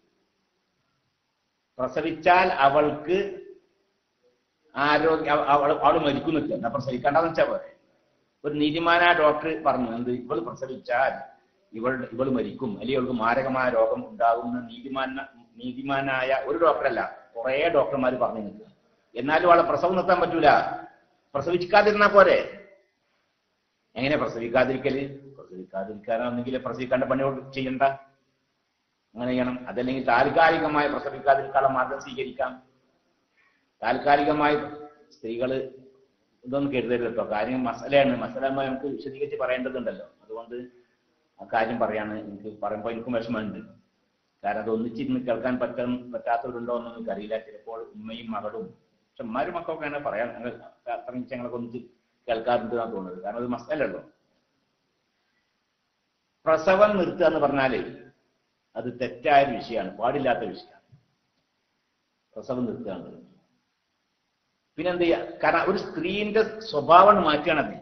പ്രസവിച്ചാൽ അവൾക്ക് ആരോഗ്യ അവ- അവൾ അവൾ മരിക്കുന്നില്ല എന്നാ പ്രസവിക്കണ്ടെന്ന് വെച്ചാ പോരെ ഒരു നീതിമാനായ ഡോക്ടർ പറഞ്ഞു എന്ത് ഇവൾ പ്രസവിച്ചാൽ ഇവൾ ഇവൾ മരിക്കും അല്ലെങ്കിൽ ഇവൾക്ക് മാരകമായ രോഗം ഉണ്ടാകുന്ന നീതിമാന നീതിമാനായ ഒരു ഡോക്ടറല്ല കുറെ ഡോക്ടർമാർ പറഞ്ഞു നിൽക്കുക എന്നാലും അവളെ പ്രസവം നിർത്താൻ പറ്റൂല പ്രസവിക്കാതിരുന്നാ പോരെ എങ്ങനെ പ്രസവിക്കാതിരിക്കല് പ്രസവിക്കാതിരിക്കാനാണെങ്കിൽ പ്രസവിക്കാണ്ട് പണി ചെയ്യണ്ട അങ്ങനെ ചെയ്യണം അതല്ലെങ്കിൽ താൽക്കാലികമായി പ്രസവിക്കാതിരിക്കാനുള്ള മാർഗം സ്വീകരിക്കാം താൽക്കാലികമായി സ്ത്രീകള് ഇതൊന്നും കരുതരുത് കേട്ടോ കാര്യം മസലയാണ് മസല ആകുമ്പോൾ നമുക്ക് വിശദീകരിച്ച് പറയേണ്ടതുണ്ടല്ലോ അതുകൊണ്ട് ആ കാര്യം പറയാണ് എനിക്ക് പറയുമ്പോൾ എനിക്കും വിഷമമുണ്ട് കാരണം അത് ഒന്നിച്ചിരുന്ന് കേൾക്കാൻ പറ്റാൻ പറ്റാത്തവരുണ്ടോ എന്ന് എനിക്കറിയില്ല ചിലപ്പോൾ ഉമ്മയും മകളും പക്ഷെ ഉമ്മാരും മക്കളൊക്കെയാണ് പറയാൻ ഞങ്ങൾ അത്രയും ഞങ്ങളൊക്കെ ഒന്നിച്ച് കേൾക്കാറുണ്ട് എന്നാണ് തോന്നുന്നത് കാരണം അത് മസലല്ലോ പ്രസവം നിർത്തുക എന്ന് പറഞ്ഞാലേ അത് തെറ്റായ ഒരു വിഷയമാണ് പാടില്ലാത്ത വിഷയമാണ് പ്രസവം നിർത്തുക എന്നുള്ളത് പിന്നെന്ത് ചെയ്യാ കാരണം ഒരു സ്ത്രീന്റെ സ്വഭാവം മാറ്റുകയാണത്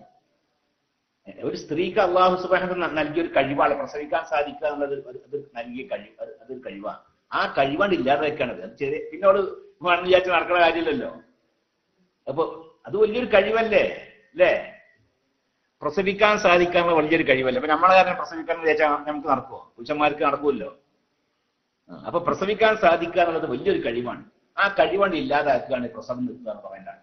ഒരു സ്ത്രീക്ക് അള്ളാഹു സുബാന നൽകിയ ഒരു കഴിവാണ് പ്രസവിക്കാൻ സാധിക്കുക എന്നുള്ളത് ഒരു- അത് നൽകിയ കഴിവ് അത് അതൊരു കഴിവാണ് ആ കഴിവാണ് ഇല്ലാതാക്കാണത് അത് ചെറിയ പിന്നെ അവള് വേണം വിചാരിച്ച് നടക്കുന്ന കാര്യമില്ലല്ലോ അപ്പൊ അത് വലിയൊരു കഴിവല്ലേ അല്ലേ പ്രസവിക്കാൻ സാധിക്കാനുള്ള വലിയൊരു കഴിവല്ലേ അപ്പൊ നമ്മളെ കാരണം പ്രസവിക്കാൻ വിചാരിച്ചാൽ നമുക്ക് നടക്കുമോ പുരുഷന്മാർക്ക് നടക്കുമല്ലോ ആ, അപ്പൊ പ്രസവിക്കാൻ സാധിക്കുക എന്നുള്ളത് വലിയൊരു കഴിവാണ് ആ കഴിവാണ് ഇല്ലാതാക്കുകയാണ് ഈ പ്രസവം നിർത്തുക എന്ന് പറയേണ്ടത്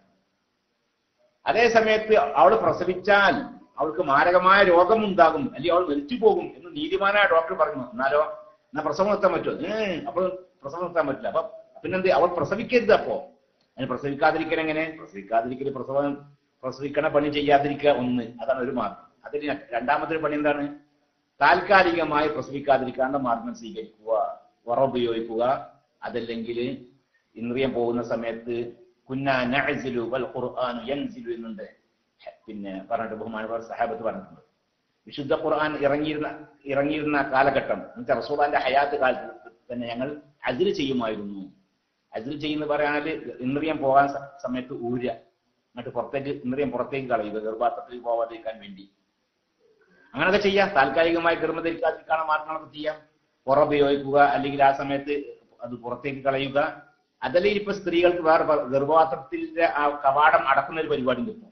അതേ സമയത്ത് അവൾ പ്രസവിച്ചാൽ അവൾക്ക് മാരകമായ രോഗം ഉണ്ടാകും അല്ലെങ്കിൽ അവൾ മരിച്ചു പോകും എന്ന് നീതിമാനായ ഡോക്ടർ പറഞ്ഞു എന്നാലോ എന്നാ പ്രസവം നിർത്താൻ പറ്റുമോ ഏ അപ്പോൾ പ്രസവം നിർത്താൻ പറ്റില്ല അപ്പൊ പിന്നെന്ത് അവൾ പ്രസവിക്കരുത് അപ്പോ അതിന് പ്രസവിക്കാതിരിക്കൽ എങ്ങനെ പ്രസവിക്കാതിരിക്കൽ പ്രസവം പ്രസവിക്കണ പണി ചെയ്യാതിരിക്കുക ഒന്ന് അതാണ് ഒരു മാർഗം അതിന് രണ്ടാമത്തെ പണി എന്താണ് താൽക്കാലികമായി പ്രസവിക്കാതിരിക്കാനുള്ള മാർഗം സ്വീകരിക്കുക ഉറ ഉപയോഗിക്കുക അതല്ലെങ്കിൽ ഇന്ദ്രിയം പോകുന്ന സമയത്ത് കുന്ന നഅ്സിലു വൽ ഖുർആൻ യൻസിലു എന്നുണ്ട് പിന്നെ പറഞ്ഞിട്ട് ബഹുമാനപ്പെട്ട സഹാബത്ത് പറഞ്ഞിട്ടുണ്ട് വിശുദ്ധ ഖുർആൻ ഇറങ്ങിയിരുന്ന ഇറങ്ങിയിരുന്ന കാലഘട്ടം എന്നുവെച്ചാൽ റസൂലാന്റെ ഹയാത്ത് കാലത്ത് തന്നെ ഞങ്ങൾ അജിൽ ചെയ്യുമായിരുന്നു അജിൽ ചെയ്യുന്ന പറയാനാല് ഇന്ദ്രിയം പോകാൻ സ- സമയത്ത് ഊര എന്നിട്ട് പുറത്തേക്ക് ഇന്ദ്രിയം പുറത്തേക്ക് കളയുക ഗർഭാത്രത്തിൽ പോവാതിരിക്കാൻ വേണ്ടി അങ്ങനെയൊക്കെ ചെയ്യാം താൽക്കാലികമായി ഗർഭം ധരിക്കാതിരിക്കാനുള്ള മാർഗങ്ങളൊക്കെ ചെയ്യാം പുറ ഉപയോഗിക്കുക അല്ലെങ്കിൽ ആ സമയത്ത് അത് പുറത്തേക്ക് കളയുക അതല്ലെങ്കിൽ ഇപ്പൊ സ്ത്രീകൾക്ക് വേറെ പ- ഗർഭപാത്രത്തിന്റെ ആ കവാടം അടക്കുന്ന ഒരു പരിപാടി കിട്ടും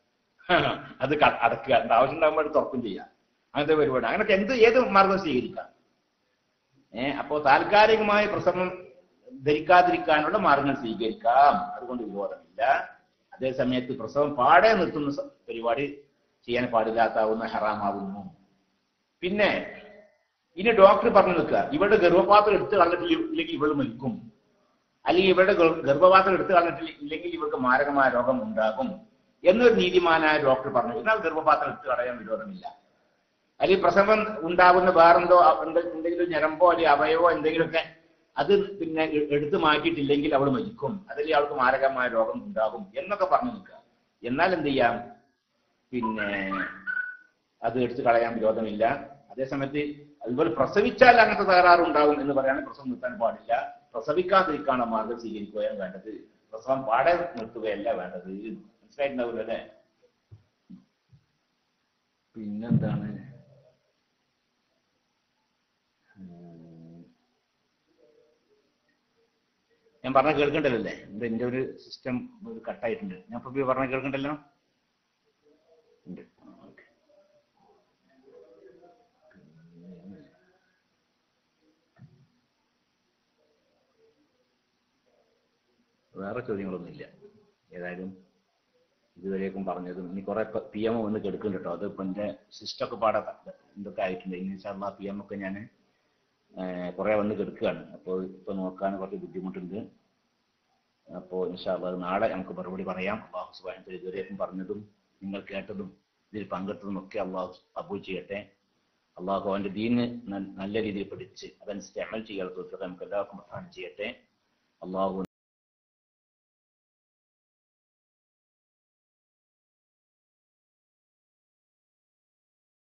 അത് ക- അടക്കുക എന്താ ആവശ്യം ഉണ്ടാകുമ്പോൾ അത് തുറക്കും ചെയ്യാം അങ്ങനത്തെ പരിപാടി അങ്ങനെയൊക്കെ എന്ത് ഏത് മാർഗം സ്വീകരിക്കാം ഏഹ് അപ്പോ താൽക്കാലികമായി പ്രസവം ധരിക്കാതിരിക്കാനുള്ള മാർഗങ്ങൾ സ്വീകരിക്കാം അതുകൊണ്ട് വിരോധമില്ല അതേ സമയത്ത് പ്രസവം പാടെ നിർത്തുന്ന സ- പരിപാടി ചെയ്യാൻ പാടില്ലാത്താവുന്ന ഹറാമാവുന്നു പിന്നെ ഇനി ഡോക്ടർ പറഞ്ഞു നിൽക്കുക ഇവരുടെ ഗർഭപാത്രം എടുത്ത് കളഞ്ഞിട്ടില്ലെങ്കിൽ ഇവൾ മരിക്കും അല്ലെങ്കിൽ ഇവരുടെ ഗർ- ഗർഭപാത്രം എടുത്ത് കളഞ്ഞിട്ടില്ലെങ്കിൽ ഇവർക്ക് മാരകമായ രോഗം ഉണ്ടാകും എന്നൊരു നീതിമാനായ ഡോക്ടർ പറഞ്ഞു എന്നാൽ ഗർഭപാത്രം എടുത്ത് കളയാൻ വിരോധമില്ല അല്ലെങ്കിൽ പ്രസവം ഉണ്ടാകുന്ന വേറെന്തോ അ- എന്തെ- എന്തെങ്കിലും ഞരമ്പോ അല്ലെങ്കിൽ അവയവോ എന്തെങ്കിലുമൊക്കെ അത് പിന്നെ എ- എടുത്തു മാറ്റിയിട്ടില്ലെങ്കിൽ അവൾ മരിക്കും അതല്ലെങ്കിൽ അവൾക്ക് മാരകമായ രോഗം ഉണ്ടാകും എന്നൊക്കെ പറഞ്ഞു നിൽക്കുക എന്നാൽ എന്ത് ചെയ്യാം പിന്നെ അത് എടുത്തു കളയാൻ വിരോധമില്ല അതേസമയത്ത് അതുപോലെ പ്രസവിച്ചാൽ അങ്ങനത്തെ തകരാറ് ഉണ്ടാകും എന്ന് പറയാൻ പ്രസവം നിർത്താൻ പാടില്ല പ്രസവിക്കാതിരിക്കാണ് മാർഗം സ്വീകരിക്കുകയാണ് വേണ്ടത് പ്രസവം പാടെ നിർത്തുകയല്ല വേണ്ടത് മനസ്സിലായിട്ടുണ്ടാവില്ല അല്ലേ പിന്നെന്താണ് ഉം. ഞാൻ പറഞ്ഞ കേൾക്കണ്ടല്ലോ അല്ലേ എന്താ എന്റെ ഒരു സിസ്റ്റം ഒരു കട്ടായിട്ടുണ്ട് ഞാൻ ഇപ്പൊ പറഞ്ഞ കേൾക്കണ്ടല്ലോ ഉണ്ട് ഓക്കെ വേറെ ചോദ്യങ്ങളൊന്നുമില്ല ഏതായാലും ഇതുവരേക്കും പറഞ്ഞതും ഇനി കുറെ പി എം വന്ന് കെടുക്കും കേട്ടോ അത് ഇപ്പൊ എന്റെ സിസ്റ്റം ഒക്കെ പാടെ എന്തൊക്കെ ആയിട്ടുണ്ട് ഇൻഷാല്ല പി എം ഒക്കെ ഞാൻ കുറെ വന്ന് കെടുക്കുകയാണ് അപ്പോൾ ഇപ്പൊ നോക്കാൻ കുറച്ച് ബുദ്ധിമുട്ടുണ്ട് അപ്പോൾ ഇൻഷാല്ല അത് നാളെ നമുക്ക് മറുപടി പറയാം അള്ളാഹു സുബാനത്തിൽ ഇതുവരേക്കും പറഞ്ഞതും നിങ്ങൾ കേട്ടതും ഇതിൽ പങ്കെടുത്തതും ഒക്കെ അള്ളാഹു അബൂൽ ചെയ്യട്ടെ അള്ളാഹു അവന്റെ ദീന് ന- നല്ല രീതിയിൽ പഠിച്ച് അതനുസരിച്ച് അമൽ ചെയ്യാൻ നമുക്ക് എല്ലാവർക്കും പ്രധാനം ചെയ്യട്ടെ അള്ളാഹു